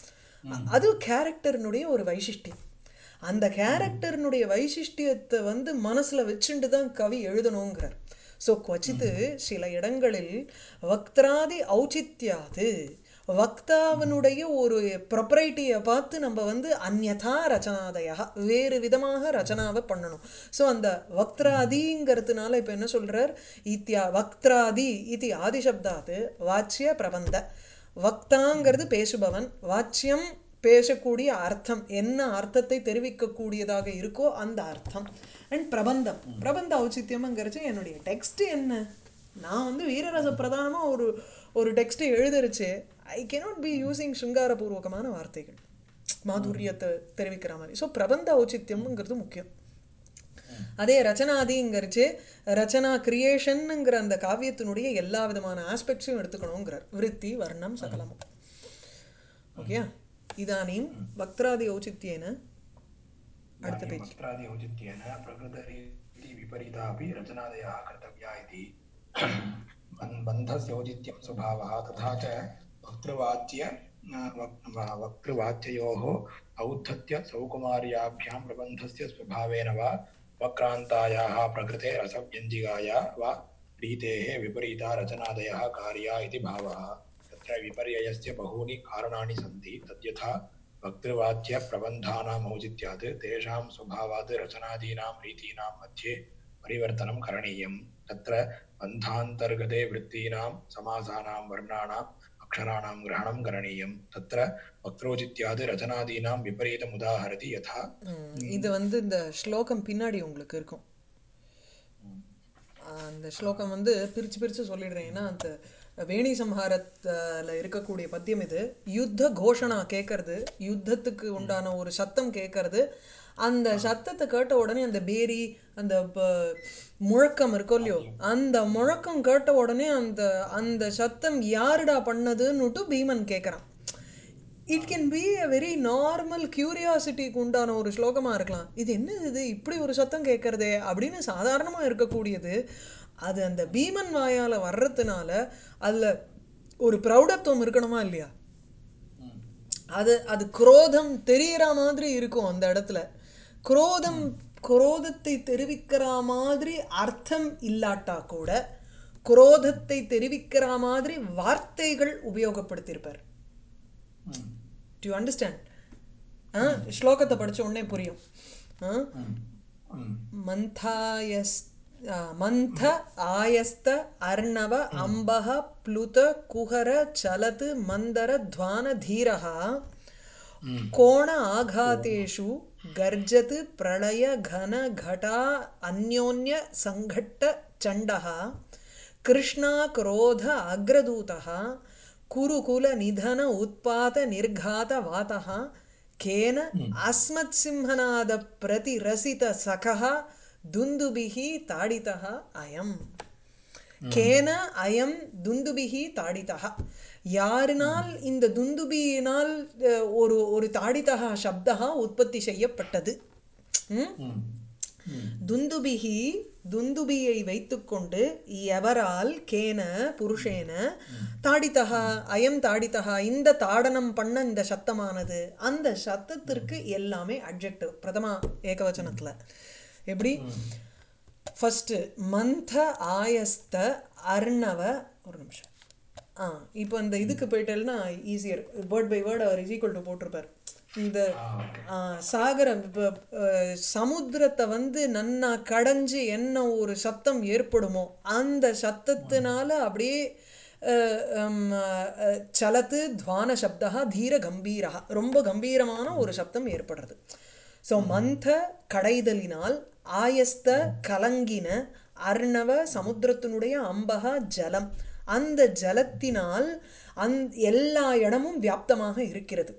அது கேரக்டர்னுடைய ஒரு வைசிஷ்டியம் அந்த கேரக்டர்னுடைய வைசிஷ்டியத்தை வந்து மனசில் வச்சுட்டு தான் கவி எழுதணுங்கிறார் ஸோ கொச்சித்து சில இடங்களில் வக்திராதி ஔச்சித்யாது வக்தாவனுடைய ஒரு ப்ரொப்பரைட்டியை பார்த்து நம்ம வந்து அந்யதா ரச்சனாதயா வேறு விதமாக ரச்சனாவை பண்ணணும் ஸோ அந்த வக்திராதிங்கிறதுனால இப்போ என்ன சொல்கிறார் இத்தியா வக்திராதி இது ஆதிசப்தாது வாச்சிய பிரபந்த வக்தாங்கிறது பேசுபவன் வாச்சியம் பேசக்கூடிய அர்த்தம் என்ன அர்த்தத்தை தெரிவிக்கக்கூடியதாக இருக்கோ அந்த அர்த்தம் அண்ட் பிரபந்தம் பிரபந்த ஔச்சித்யம்ங்கிறச்சு என்னுடைய டெக்ஸ்ட் என்ன நான் வந்து வீரரச பிரதானமாக ஒரு ஒரு டெக்ஸ்ட் எழுதுருச்சு ஐ கேனாட் பி யூஸிங் சிருங்காரபூர்வகமான வார்த்தைகள் மாதுரியத்தை தெரிவிக்கிற மாதிரி ஸோ பிரபந்த ஔச்சித்யம்ங்கிறது முக்கியம் அதே ரச்சனாதிங்கிறச்சு ரச்சனா கிரியேஷனுங்கிற அந்த காவியத்தினுடைய எல்லா விதமான ஆஸ்பெக்ட்ஸையும் எடுத்துக்கணுங்கிறார் விருத்தி வர்ணம் சகலமும் ஓகே இதானீம் வக்திராதி ஔச்சித்யேன அடுத்த பேஜ் वक्त्रादि औचित्येन प्रकृतरीति विपरीता अपि रचनादयः कर्तव्या इति बन्- बन्धस्य औचित्यं स्वभावः तथा च वक्तृवाच्य अ, वक्- व- वक्तृवाच्ययोः औद्धत्य सौकुमार्याभ्यां प्रबन्धस्य स्वभावेन वा वक्रान्तायाः प्रकृते रसव्यञ्जिकाया वा रीतेः विपरीता रचनादयः कार्या इति भावः तत्र विपर्ययस्य बहूनि कारणानि सन्ति तद्यथा वक्तृवाच्यप्रबन्धानाम् औचित्यात् तेषां स्वभावात् रचनादीनां रीतीनां मध्ये परिवर्तनं करणीयं तत्र बन्धान्तर्गते वृत्तीनां समासानां वर्णानाम् अक्षराणां ग्रहणं करणीयं तत्र वक्रोचित्यादि रचनादीनां विपरीतम् उदाहरति यथा ம், இது வந்து இந்த ஸ்லோகம் பின்னாடி உங்களுக்கு இருக்கும் அந்த ஸ்லோகம் வந்து பிரித்து பிரித்து சொல்லிடுறேன் ஏன்னா அந்த வேணி சம்ஹாரத்தில் இருக்கக்கூடிய பத்தியம் இது யுத்த கோஷணா கேட்கறது யுத்தத்துக்கு உண்டான ஒரு சத்தம் கேட்கறது அந்த சத்தத்தை கேட்ட உடனே அந்த பேரி அந்த ப- முழக்கம் இருக்கும் இல்லையோ அந்த முழக்கம் கேட்ட உடனே அந்த அந்த சத்தம் யாருடா பண்ணதுன்னுட்டு பீமன் கேட்குறான் it can be a very normal கியூரியாசிட்டிக்கு உண்டான ஒரு ஸ்லோகமாக இருக்கலாம் இது என்ன இது இப்படி ஒரு சத்தம் கேட்கறதே அப்படின்னு சாதாரணமாக இருக்கக்கூடியது அது அந்த பீமன் வாயால் வர்றதுனால அதில் ஒரு பிரௌடத்துவம் இருக்கணுமா இல்லையா அது அது குரோதம் தெரியற மாதிரி இருக்கும் அந்த இடத்துல குரோதம் குரோதத்தை தெரிவிக்கிற மாதிரி அர்த்தம் இல்லாட்டா கூட குரோதத்தை தெரிவிக்கிற மாதிரி வார்த்தைகள் உபயோகப்படுத்தியிருப்பார் டு அண்டர்ஸ்டாண்ட் ஆ ஸ்லோகத்தை படிச்ச உடனே புரியும் ஆ மந்தாயஸ் ஆ, மந்த ஆயஸ்த அர்ணவ அம்பக ப்ளுத குஹர சலத் மந்தர துவான தீரः கோண ஆகாதேஷு கர்ஜத் பிரளய கன घटा अन्योन्य सङ्घट्ट चण्डः कृष्णा क्रोध अग्रदूतः कुरुकुल निधन उत्पात निर्घात वातः केन अस्मत्सिंहनाद प्रतिरसित सखः दुन्दुभिः ताडितः अयम् கேன அயம் துந்துபிகி தாடிதா யாரினால் இந்த துந்துபியினால் அஹ், ஒரு ஒரு தாடிதா சப்தா உற்பத்தி செய்யப்பட்டது ம்? துந்துபிகி துந்துபியை வைத்துக்கொண்டு எவரால் கேன புருஷேன தாடிதா அயம் தாடிதா இந்த தாடனம் பண்ண இந்த சத்தமானது அந்த சத்தத்திற்கு எல்லாமே அட்ஜெக்டிவ் பிரதமா ஏகவச்சனத்துல எப்படி ஃபஸ்ட்டு மந்த ஆயஸ்த அர்ணவ ஒரு நிமிஷம் ஆ இப்போ இந்த இதுக்கு போயிட்டேன்னா ஈஸியர் வேர்ட் பை வேர்ட் அவர் இஸ் ஈக்குவல் டு போட்டிருப்பார் இந்த ஆ, சாகரம் இப்போ சமுத்திரத்தை வந்து நன்னா கடைஞ்சு என்ன ஒரு சத்தம் ஏற்படுமோ அந்த சத்தத்தினால அப்படியே அஹ், ஹம், அஹ், சலத்து துவான சப்தா தீர கம்பீரா ரொம்ப கம்பீரமான ஒரு சப்தம் ஏற்படுறது ஸோ மந்த கடைதலினால் ஆயஸ்த கலங்கின அர்ணவ சமுத்திரத்தினுடைய அம்பக ஜலம் அந்த ஜலத்தினால் அந் எல்லா இடமும் வியாப்தமாக இருக்கிறது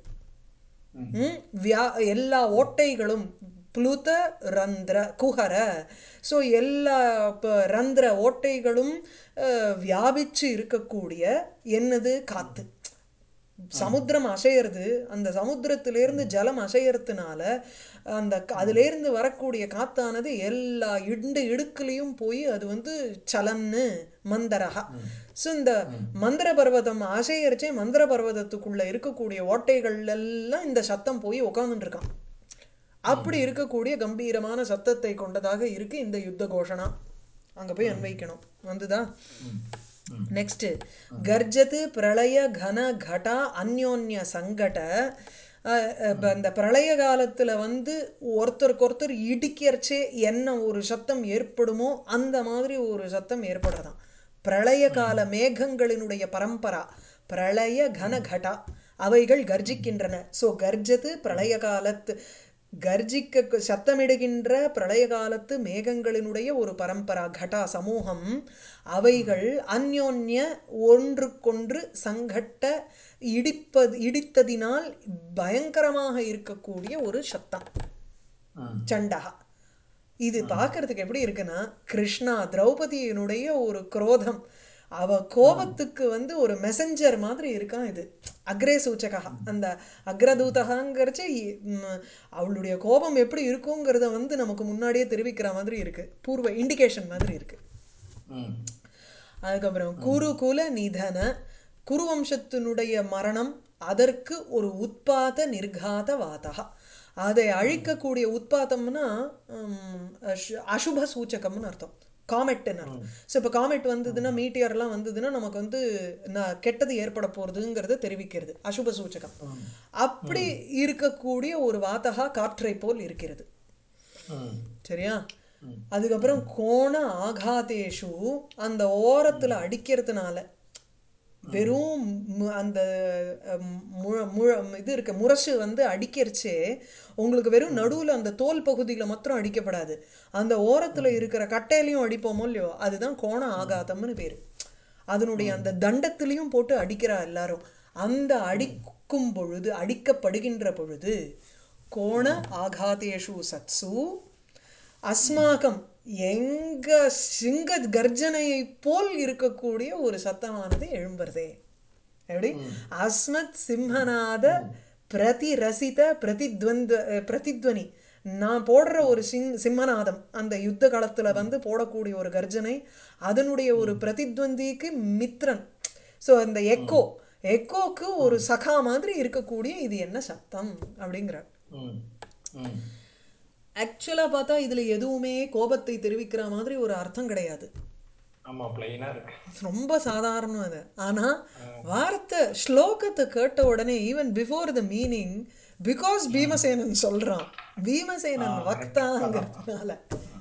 ம், வியா எல்லா ஓட்டைகளும் புளுத ரந்திர குஹர ஸோ எல்லா இப்போ ரந்திர ஓட்டைகளும் அஹ், வியாபிச்சு இருக்கக்கூடிய என்னது காத்து சமுத்திரம் அசையிறது அந்த சமுத்திரத்திலேருந்து ஜலம் அசையறதுனால அந்த க- அதிலேருந்து வரக்கூடிய காத்தானது எல்லா இண்டு இடுக்குலையும் போய் அது வந்து சலன்னு மந்தரகா ஸோ இந்த மந்திர பர்வதம் அசையரிச்சே மந்திர பர்வதத்துக்குள்ள இருக்கக்கூடிய ஓட்டைகள் எல்லாம் இந்த சத்தம் போய் உட்காந்துட்டு இருக்கான் அப்படி இருக்கக்கூடிய கம்பீரமான சத்தத்தை கொண்டதாக இருக்கு இந்த யுத்த கோஷணா அங்க போய் அன்வைக்கணும் வந்துதா நெக்ஸ்ட் கர்ஜத்து பிரளய கன கடா அந்யோன்ய சங்கட அஹ், இப்ப இந்த பிரளய காலத்துல வந்து ஒருத்தருக்கு ஒருத்தர் இடிக்கிறச்சே என்ன ஒரு சத்தம் ஏற்படுமோ அந்த மாதிரி ஒரு சத்தம் ஏற்படுறதாம் பிரளய கால மேகங்களினுடைய பரம்பரா பிரளய கன கடா அவைகள் கர்ஜிக்கின்றன ஸோ கர்ஜத்து பிரளய காலத்து கர்ஜிக்க சத்தமிடுகின்ற பிரளய காலத்து மேகங்களினுடைய ஒரு பரம்பரா கடா சமூகம் அவைகள் அந்யோன்ய ஒன்றுக்கொன்று சங்கட்ட இடிப்பது இடித்ததினால் பயங்கரமாக இருக்கக்கூடிய ஒரு சத்தம் சண்டகா இது பார்க்கறதுக்கு எப்படி இருக்குன்னா கிருஷ்ணா திரௌபதியினுடைய ஒரு குரோதம் அவ கோபத்துக்கு வந்து ஒரு மெசஞ்சர் மாதிரி இருக்கான் இது அக்ரே சூச்சகா அந்த அக்ரதூதகாங்கிறச்சு அவளுடைய கோபம் எப்படி இருக்குங்கிறத வந்து நமக்கு முன்னாடியே தெரிவிக்கிற மாதிரி இருக்கு பூர்வ இண்டிகேஷன் மாதிரி இருக்கு அதுக்கப்புறம் குரு குல நிதன குரு வம்சத்தினுடைய மரணம் அதற்கு ஒரு உத்பாத நிர்காத வாதகா அதை அழிக்கக்கூடிய உத்பாதம்னா உம், அஷு- அசுப சூச்சகம்னு அர்த்தம் காமெட்னு அர்த்தம் ஸோ இப்போ காமெட் வந்ததுன்னா மீட்டியர்லாம் வந்ததுன்னா நமக்கு வந்து ந- கெட்டது ஏற்பட போகிறதுங்கிறத தெரிவிக்கிறது அசுப சூச்சகம் அப்படி இருக்கக்கூடிய ஒரு வாத்தகா காற்றை போல் இருக்கிறது சரியா அதுக்கப்புறம் கோண ஆகாதேஷு அந்த ஓரத்துல அடிக்கிறதுனால வெறும் மு- அந்த அஹ், முழ முழ இது இருக்கு முரசு வந்து அடிக்கிறச்சே உங்களுக்கு வெறும் நடுவுல அந்த தோல் பகுதியில மாத்திரம் அடிக்கப்படாது அந்த ஓரத்துல இருக்கிற கட்டையிலையும் அடிப்போமோ இல்லையோ அதுதான் கோண ஆகாதம்னு பேரு அதனுடைய அந்த தண்டத்திலையும் போட்டு அடிக்கிறா எல்லாரும் அந்த அடிக்கும் பொழுது அடிக்கப்படுகின்ற பொழுது கோண ஆகாதேஷு சத்சு அஸ்மாகம் எங்க சிங்க கர்ஜனையை போல் இருக்கக்கூடிய ஒரு சத்தமானது எழும்புறதே எப்படி அஸ்மத் சிம்மநாத பிரதிரசித பிரதித்வந்த அஹ், பிரதித்வனி நான் போடுற ஒரு சிங் சிம்மநாதம் அந்த யுத்த காலத்துல வந்து போடக்கூடிய ஒரு கர்ஜனை அதனுடைய ஒரு பிரதித்வந்திக்கு மித்ரன் ஸோ அந்த எக்கோ எக்கோக்கு ஒரு சகா மாதிரி இருக்கக்கூடிய இது என்ன சத்தம் அப்படிங்கிறார் ம் ம் ஆக்சுவலாக பார்த்தா இதுல எதுவுமே கோபத்தை தெரிவிக்கிற மாதிரி ஒரு அர்த்தம் கிடையாது ஆமா பிளைனா இருக்கு ரொம்ப சாதாரணம் அது ஆனா வார்த்தை ஸ்லோகத்தை கேட்ட உடனே even before the meaning because Bhimasenan சொல்றான் பீமசேனன் வக்தாங்கிறதுனால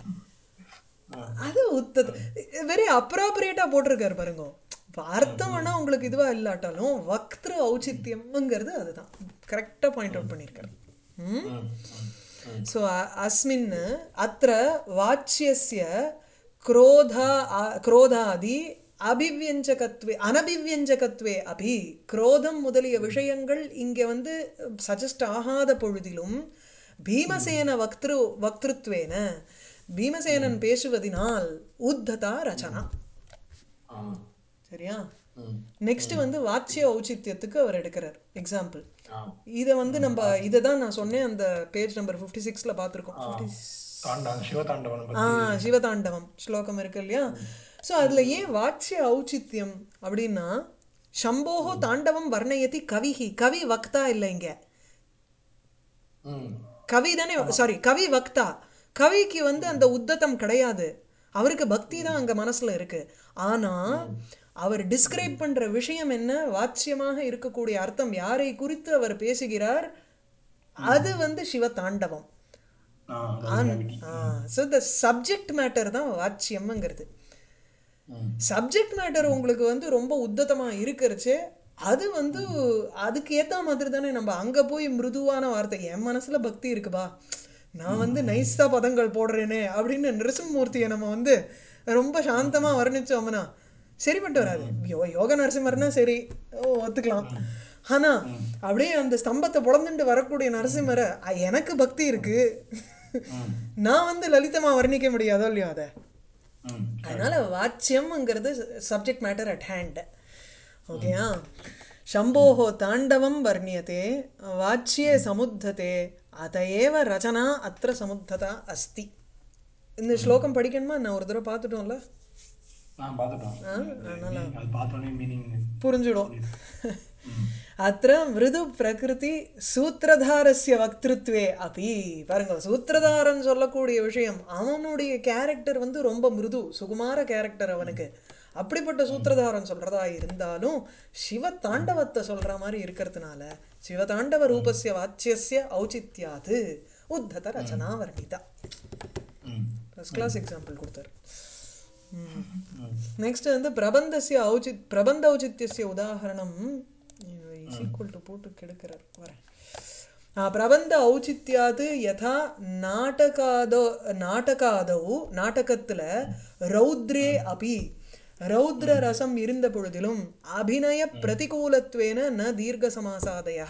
அது உத்தது வெரி அப்ராப்ரியேட்டா போட்டிருக்காரு பாருங்க இப்ப அர்த்தம் வேணா உங்களுக்கு இதுவா இல்லாட்டாலும் வக்திரு ஔச்சித்யம்ங்கிறது அதுதான் கரெக்டா பாயிண்ட் அவுட் பண்ணியிருக்காரு ம் ம் ம் सो अस्मिन् अत्र वाच्यस्य क्रोधा क्रोधादि அபிவியஞ்சகத்வே அனபிவியஞ்சகத்வே அபி குரோதம் முதலிய விஷயங்கள் இங்கே வந்து சஜஸ்ட் ஆகாத பொழுதிலும் பீமசேன வக்திரு வக்திருத்வேன பீமசேனன் பேசுவதினால் உத்ததா ரச்சனா ஆ சரியா ம் நெக்ஸ்ட் வந்து வாச்சிய ஔச்சித்யத்துக்கு அவர் எடுக்கிறார் எக்ஸாம்பிள் ஆ இதை வந்து நம்ம இதை தான் நான் சொன்னேன் அந்த பேஜ் நம்பர் ஃபிஃப்டி சிக்ஸில் பார்த்துருக்கோம் ஃபிஃப்டி தாண்டவம் சிவதாண்டவன் ஆ பத்தி சிவதாண்டவம் ஸ்லோகம் இருக்கு இல்லையா ஸோ அதுல ஏன் வாட்சிய ஔச்சித்யம் அப்படின்னா சம்போஹோ தாண்டவம் வர்ணயதி கவிஹி கவி வக்தா இல்லை இங்க ம் கவி தானே சாரி கவி வக்தா கவிக்கு வந்து அந்த உத்தத்தம் கிடையாது அவருக்கு பக்தி தான் அங்க மனசுல இருக்கு ஆனா அவர் டிஸ்கிரைப் பண்ற விஷயம் என்ன வாட்சியமாக இருக்கக்கூடிய அர்த்தம் யாரை குறித்து அவர் பேசுகிறார் அது வந்து சிவ தாண்டவம் ஆ அதான் gravity. So the subject matter தான் வாட்சியம்ங்கிறது ம் சப்ஜெக்ட் மேட்டர் உங்களுக்கு வந்து ரொம்ப உத்ததமா இருக்கிறச்சு அது வந்து அதுக்கு ஏத்த மாதிரி தானே நம்ம அங்க போய் மிருதுவான வார்த்தை என் மனசுல பக்தி இருக்குப்பா நான் வந்து நைஸா பதங்கள் போடுறேனே அப்படின்னு நிருசிம்மூர்த்தியை நம்ம வந்து ரொம்ப சாந்தமா வர்ணிச்சோம்னா சரிப்பட்டு வராது யோ யோக நரசிம்மர்னா சரி ஓ ஒத்துக்கலாம் ஆனா அப்படியே அந்த ஸ்தம்பத்தை புலந்துட்டு வரக்கூடிய நரசிம்மரை "அ, எனக்கு பக்தி இருக்கு ம் நான் வந்து லலிதமா வர்ணிக்க முடியாதோ இல்லையோ அதை ம் அதனால வாச்சியம்ங்கிறது சப்ஜெக்ட் மேட்டர் அட் ஹேண்ட் ஓகேயா शम्भोः ताण्डवं वर्ण्यते वाच्ये समुद्धते अत एव रचना अत्र समुद्धता अस्ति இந்த ஸ்லோகம் படிக்கணுமா நான் ஒரு தடவை பார்த்துட்டோம்ல நான் பார்த்துட்டோம் அது பார்த்தோன்னே மீனிங் புரிஞ்சிடும் அத்த மிருது பிரகிருதி சூத்திரதாரஸ்ய வக்திருத்வே அப்பி பாருங்க சூத்திரதாரன் சொல்லக்கூடிய விஷயம் அவனுடைய கேரக்டர் வந்து ரொம்ப மிருது சுகுமார கேரக்டர் அவனுக்கு அப்படிப்பட்ட சூத்திரதாரன் சொல்றதா இருந்தாலும் சிவ தாண்டவத்தை சொல்ற மாதிரி இருக்கிறதுனால சிவதாண்டவ ரூபஸ்ய வாச்சியஸ்ய ஔச்சித்யாது உத்தத ரச்சனா வர்ணிதா ஃபர்ஸ்ட் கிளாஸ் எக்ஸாம்பிள் கொடுத்தாரு நெக்ஸ்ட் வந்து பிரபந்தஸ்ய ஔச்சித் பிரபந்த ஔச்சித்யஸ்ய உதாகரணம் ஈக்குவல் டு போட்டு கெடுக்கிறார் வரேன் ஆ, பிரபந்த ஔச்சித்யாது யதா நாடகாதோ நாடகாதவு நாடகத்துல ரௌத்ரே அபி ரௌத்ர ரசம் இருந்த பொழுதிலும் அபிநய பிரதிகூலத்வேன ந தீர்க்க சமாசாதயா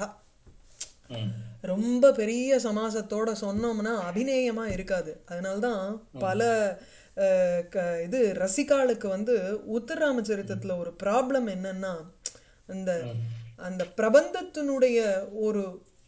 ரொம்ப பெரிய சமாசத்தோட சொன்னோம்னா அபிநேயமா இருக்காது அதனால்தான் பல அஹ், க- இது ரசிகாளுக்கு வந்து உத்தரராமச்சரித்தத்துல ஒரு ப்ராப்ளம் என்னன்னா அந்த அந்த பிரபந்தத்தினுடைய ஒரு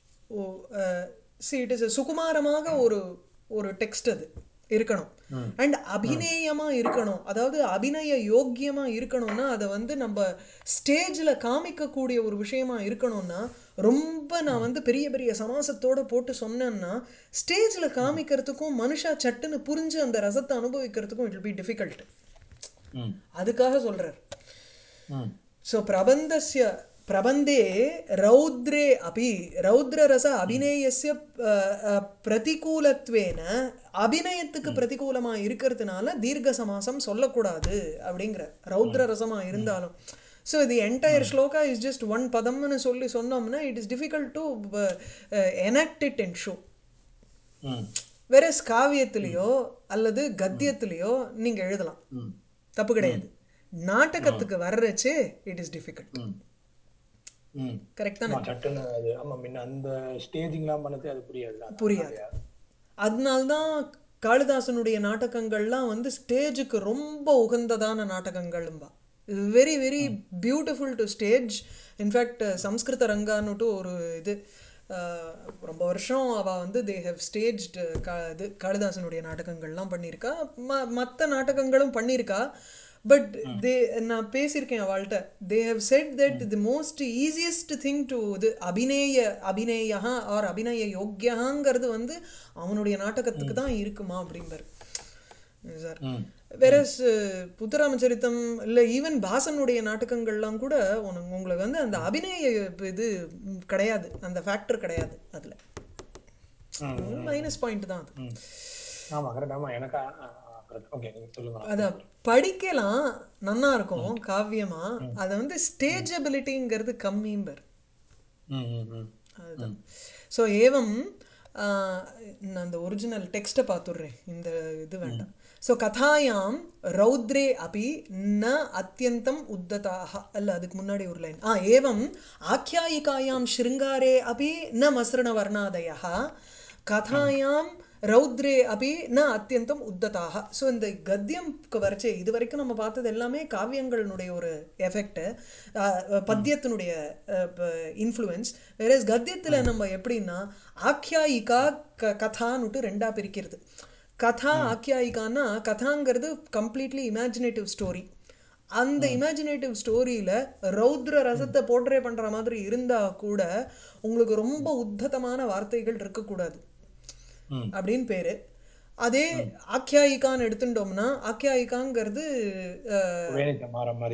சி இட் இஸ் சுகுமாரமாக ஒரு ஒரு டெக்ஸ்ட் அது இருக்கணும் அண்ட் அபிநேயமா இருக்கணும் அதாவது அபிநய யோக்கியமா இருக்கணும்னா அதை வந்து நம்ம ஸ்டேஜ்ல காமிக்கக்கூடிய ஒரு விஷயமா இருக்கணும்னா ரொம்ப நான் வந்து பெரிய பெரிய சமாசத்தோட போட்டு சொன்னேன்னா ஸ்டேஜ்ல காமிக்கிறதுக்கும் மனுஷா சட்டுன்னு புரிஞ்சு அந்த ரசத்தை அனுபவிக்கிறதுக்கும் இட் பி டிஃபிகல்ட் அதுக்காக சொல்றார் ஸோ பிரபந்தஸ்ய பிரபந்தே ரௌத்ரே அபி ரௌத்ரரச அபிநயஸ்ய அஹ், அஹ், பிரதிகூலத்வேன அபிநயத்துக்கு பிரதிகூலமா இருக்கிறதுனால தீர்க்க சமாசம் சொல்லக்கூடாது அப்படிங்கிற ரௌத்ர ரசமா இருந்தாலும் so the entire sloka is just one பதம்னு சொல்லி சொன்னோம்னா it is difficult to enact it and show hmm verse காவியத்திலேயோ அல்லது கத்தியத்திலேயோ நீங்க எழுதலாம் ம் தப்பு கிடையாது நாடகத்துக்கு வர்றச்சே இட் இஸ் டிஃபிகல்ட் ம் ம் கரெக்ட் தானே ஆமா சட்டுன்னு அது ஆமா முன்ன அந்த ஸ்டேஜிங்லாம் பண்ணது அது புரியாது புரியாது அதனால்தான் காளிதாசனுடைய நாடகங்கள்லாம் வந்து ஸ்டேஜுக்கு ரொம்ப உகந்ததான நாடகங்களும்பா very very beautiful to stage in fact சம்ஸ்கிருத ரங்கான்னுட்டு ஒரு இது அஹ், ரொம்ப வருஷம் அவள் வந்து தே ஹவ் ஸ்டேஜ்டு கா இது காளிதாசனுடைய நாடகங்கள்லாம் பண்ணியிருக்கா ம மற்ற நாடகங்களும் பண்ணியிருக்கா பட் தே நான் பேசியிருக்கேன் அவள்கிட்ட they have said that the most easiest thing to இது அபிநேய அபிநேயா ஆர் அபிநய யோக்கியங்கிறது வந்து அவனுடைய நாடகத்துக்கு தான் இருக்குமா அப்படிம்பார் சார் ம் வெரஸ் புத்தராமச்சரித்தம் இல்லை ஈவன் பாசனுடைய நாடகங்கள்லாம் கூட உனக்கு உங்களுக்கு வந்து அந்த அபிநய இது ம், கிடையாது அந்த ஃபேக்டர் கிடையாது அதில் ம் மைனஸ் பாயிண்ட் தான் அது ம் ஆமா கரெக்ட் ஆமா எனக்கு ஓகே நீங்க சொல்லுங்க அத படிக்கலாம் நன்னா இருக்கும் காவியமா அதை வந்து ஸ்டேஜபிலிட்டிங்கிறது கம்மிம்பர் ம் ம் ம் அதுதான் ஸோ ஏவம் ஆஹ், நான் அந்த ஒரிஜினல் டெக்ஸ்ட்டை பார்த்துடுறேன் இந்த இது வேண்டாம் ஸோ கதாயாம் ரௌத்ரே அபி ந அத்தியந்தம் உத்ததாக அல்ல அதுக்கு முன்னாடி ஒரு லைன் ஆ ஏவம் ஆख्यायिकायां शृङ्गारे अपि न मसृणवर्णादयः கதாயாம் ரௌத்ரே அபி ந அத்தியந்தம் உத்ததாக ஸோ இந்த கத்தியம்க்கு வரைச்சே இது வரைக்கும் நம்ம பார்த்தது எல்லாமே காவியங்களினுடைய ஒரு எஃபெக்ட் பத்தியத்தினுடைய இன்ஃப்ளூயன்ஸ் வேற கத்தியத்தில் நம்ம எப்படின்னா ஆख्यायिका க கதான்னுட்டு ரெண்டாக பிரிக்கிறது கதா ஆக்கியாயிக்கான்னா கதாங்கிறது கம்ப்ளீட்லி இமேஜினேட்டிவ் ஸ்டோரி அந்த இமேஜினேட்டிவ் ஸ்டோரியில் ரௌத்ர ரசத்தை போர்ட்ரே பண்ணுற மாதிரி இருந்தால் கூட உங்களுக்கு ரொம்ப உத்ததமான வார்த்தைகள் இருக்கக்கூடாது ம் அப்படின்னு பேர் அதே ஆக்கியாயிக்கான்னு எடுத்துட்டோம்னா ஆக்கியாயிக்காங்கிறது வேணிச்ச மாற மாதிரி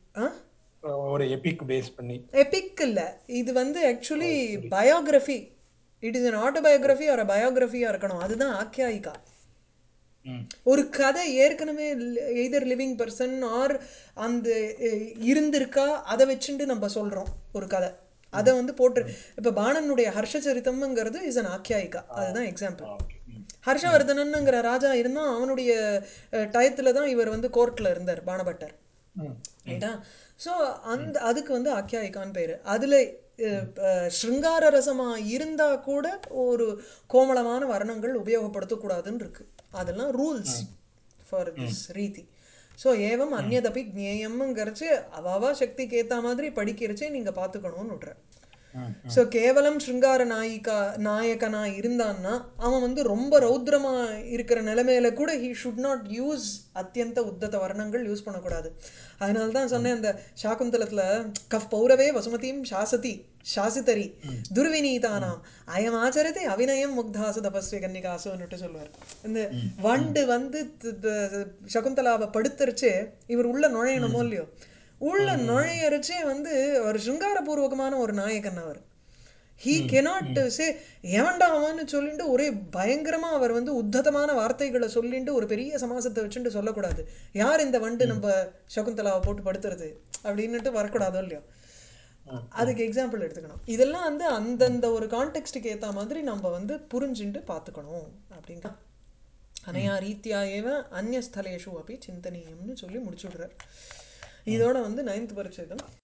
ஒரு எபிக் பேஸ் பண்ணி எபிக் இல்லை இது வந்து actually biography it is an autobiography ஒரு பயோகிராஃபியாக இருக்கணும் அதுதான் ஆக்கியாயிக்கா ம் ஒரு கதை ஏற்கனவே எய்தர் லிவிங் பர்சன் ஆர் அந்த அஹ், இருந்திருக்கா அதை வச்சுட்டு நம்ம சொல்கிறோம் ஒரு கதை அதை வந்து போட்டு இப்போ பாணனுடைய ஹர்ஷச்சரித்தம்ங்கிறது இஸ் அன் ஆக்கியாயிக்கா அதுதான் எக்ஸாம்பிள் ஓகே ம் ஹர்ஷவர்தனனுங்கிற ராஜா இருந்தால் அவனுடைய டயத்தில் தான் இவர் வந்து கோர்ட்டில் இருந்தார் பாணபட்டர் ம் ரைட்டா ஸோ அந்த அதுக்கு வந்து ஆக்கியாயிக்கான்னு பேர் அதில் ஸ்ருங்கார ரசமாக இருந்தால் கூட ஒரு கோமளமான வர்ணங்கள் உபயோகப்படுத்தக்கூடாதுன்னு இருக்கு அதெல்லாம் ரூல்ஸ் ஃபார் திஸ் ரீதி ஸோ ஏவம் அந்நதபி ஜேயம்ங்கிறச்சு அவாவா சக்திக்கு ஏற்ற மாதிரி படிக்கிறச்சே நீங்கள் பார்த்துக்கணும்னு விட்றேன் ம் ஸோ கேவலம் ஸ்ருங்கார நாயிகா நாயகனா இருந்தான்னா அவன் வந்து ரொம்ப ரௌத்ரமா இருக்கிற நிலைமையில கூட ஹி ஷுட் நாட் யூஸ் அத்தியந்த உத்தத வர்ணங்கள் யூஸ் பண்ணக்கூடாது அதனால தான் சொன்னேன் அந்த சாகுந்தலத்தில் கஃப் பௌரவே வசுமதியும் சாசதி சாசித்தரி துர்வினீதானாம் அயம் ஆச்சரத்தை அவிநயம் முக்தாசு தபஸ்வி கன்னிகாசுன்னுட்டு சொல்லுவார் இந்த வண்டு வந்து த- த- சகுந்தலாவை படுத்துருச்சு இவர் உள்ள நுழையணுமோ இல்லையோ உள்ள நுழையறச்சே வந்து ஒரு சிருங்காரபூர்வகமான ஒரு நாயகன் அவர் ஹீ கெனாட் சே ஏவன்டா அவன்னு சொல்லிட்டு ஒரே பயங்கரமா அவர் வந்து உத்ததமான வார்த்தைகளை சொல்லிட்டு ஒரு பெரிய சமாசத்தை வச்சுட்டு சொல்லக்கூடாது யார் இந்த வண்டு நம்ம சகுந்தலாவை போட்டு படுத்துறது அப்படின்னுட்டு வரக்கூடாதோ இல்லையோ அதுக்கு எக்ஸாம்பிள் எடுத்துக்கணும் இதெல்லாம் வந்து அந்தந்த ஒரு கான்டெக்ஸ்டுக்கு ஏற்ற மாதிரி நம்ம வந்து புரிஞ்சுட்டு பார்த்துக்கணும் அப்படிங்க அனையா ரீத்தியா ஏவ அந்நியஸ்தலேஷு அப்படி சிந்தனீயம்னு சொல்லி முடிச்சு விடுறார் இதோட வந்து நைன்த் பரிச்சேதம்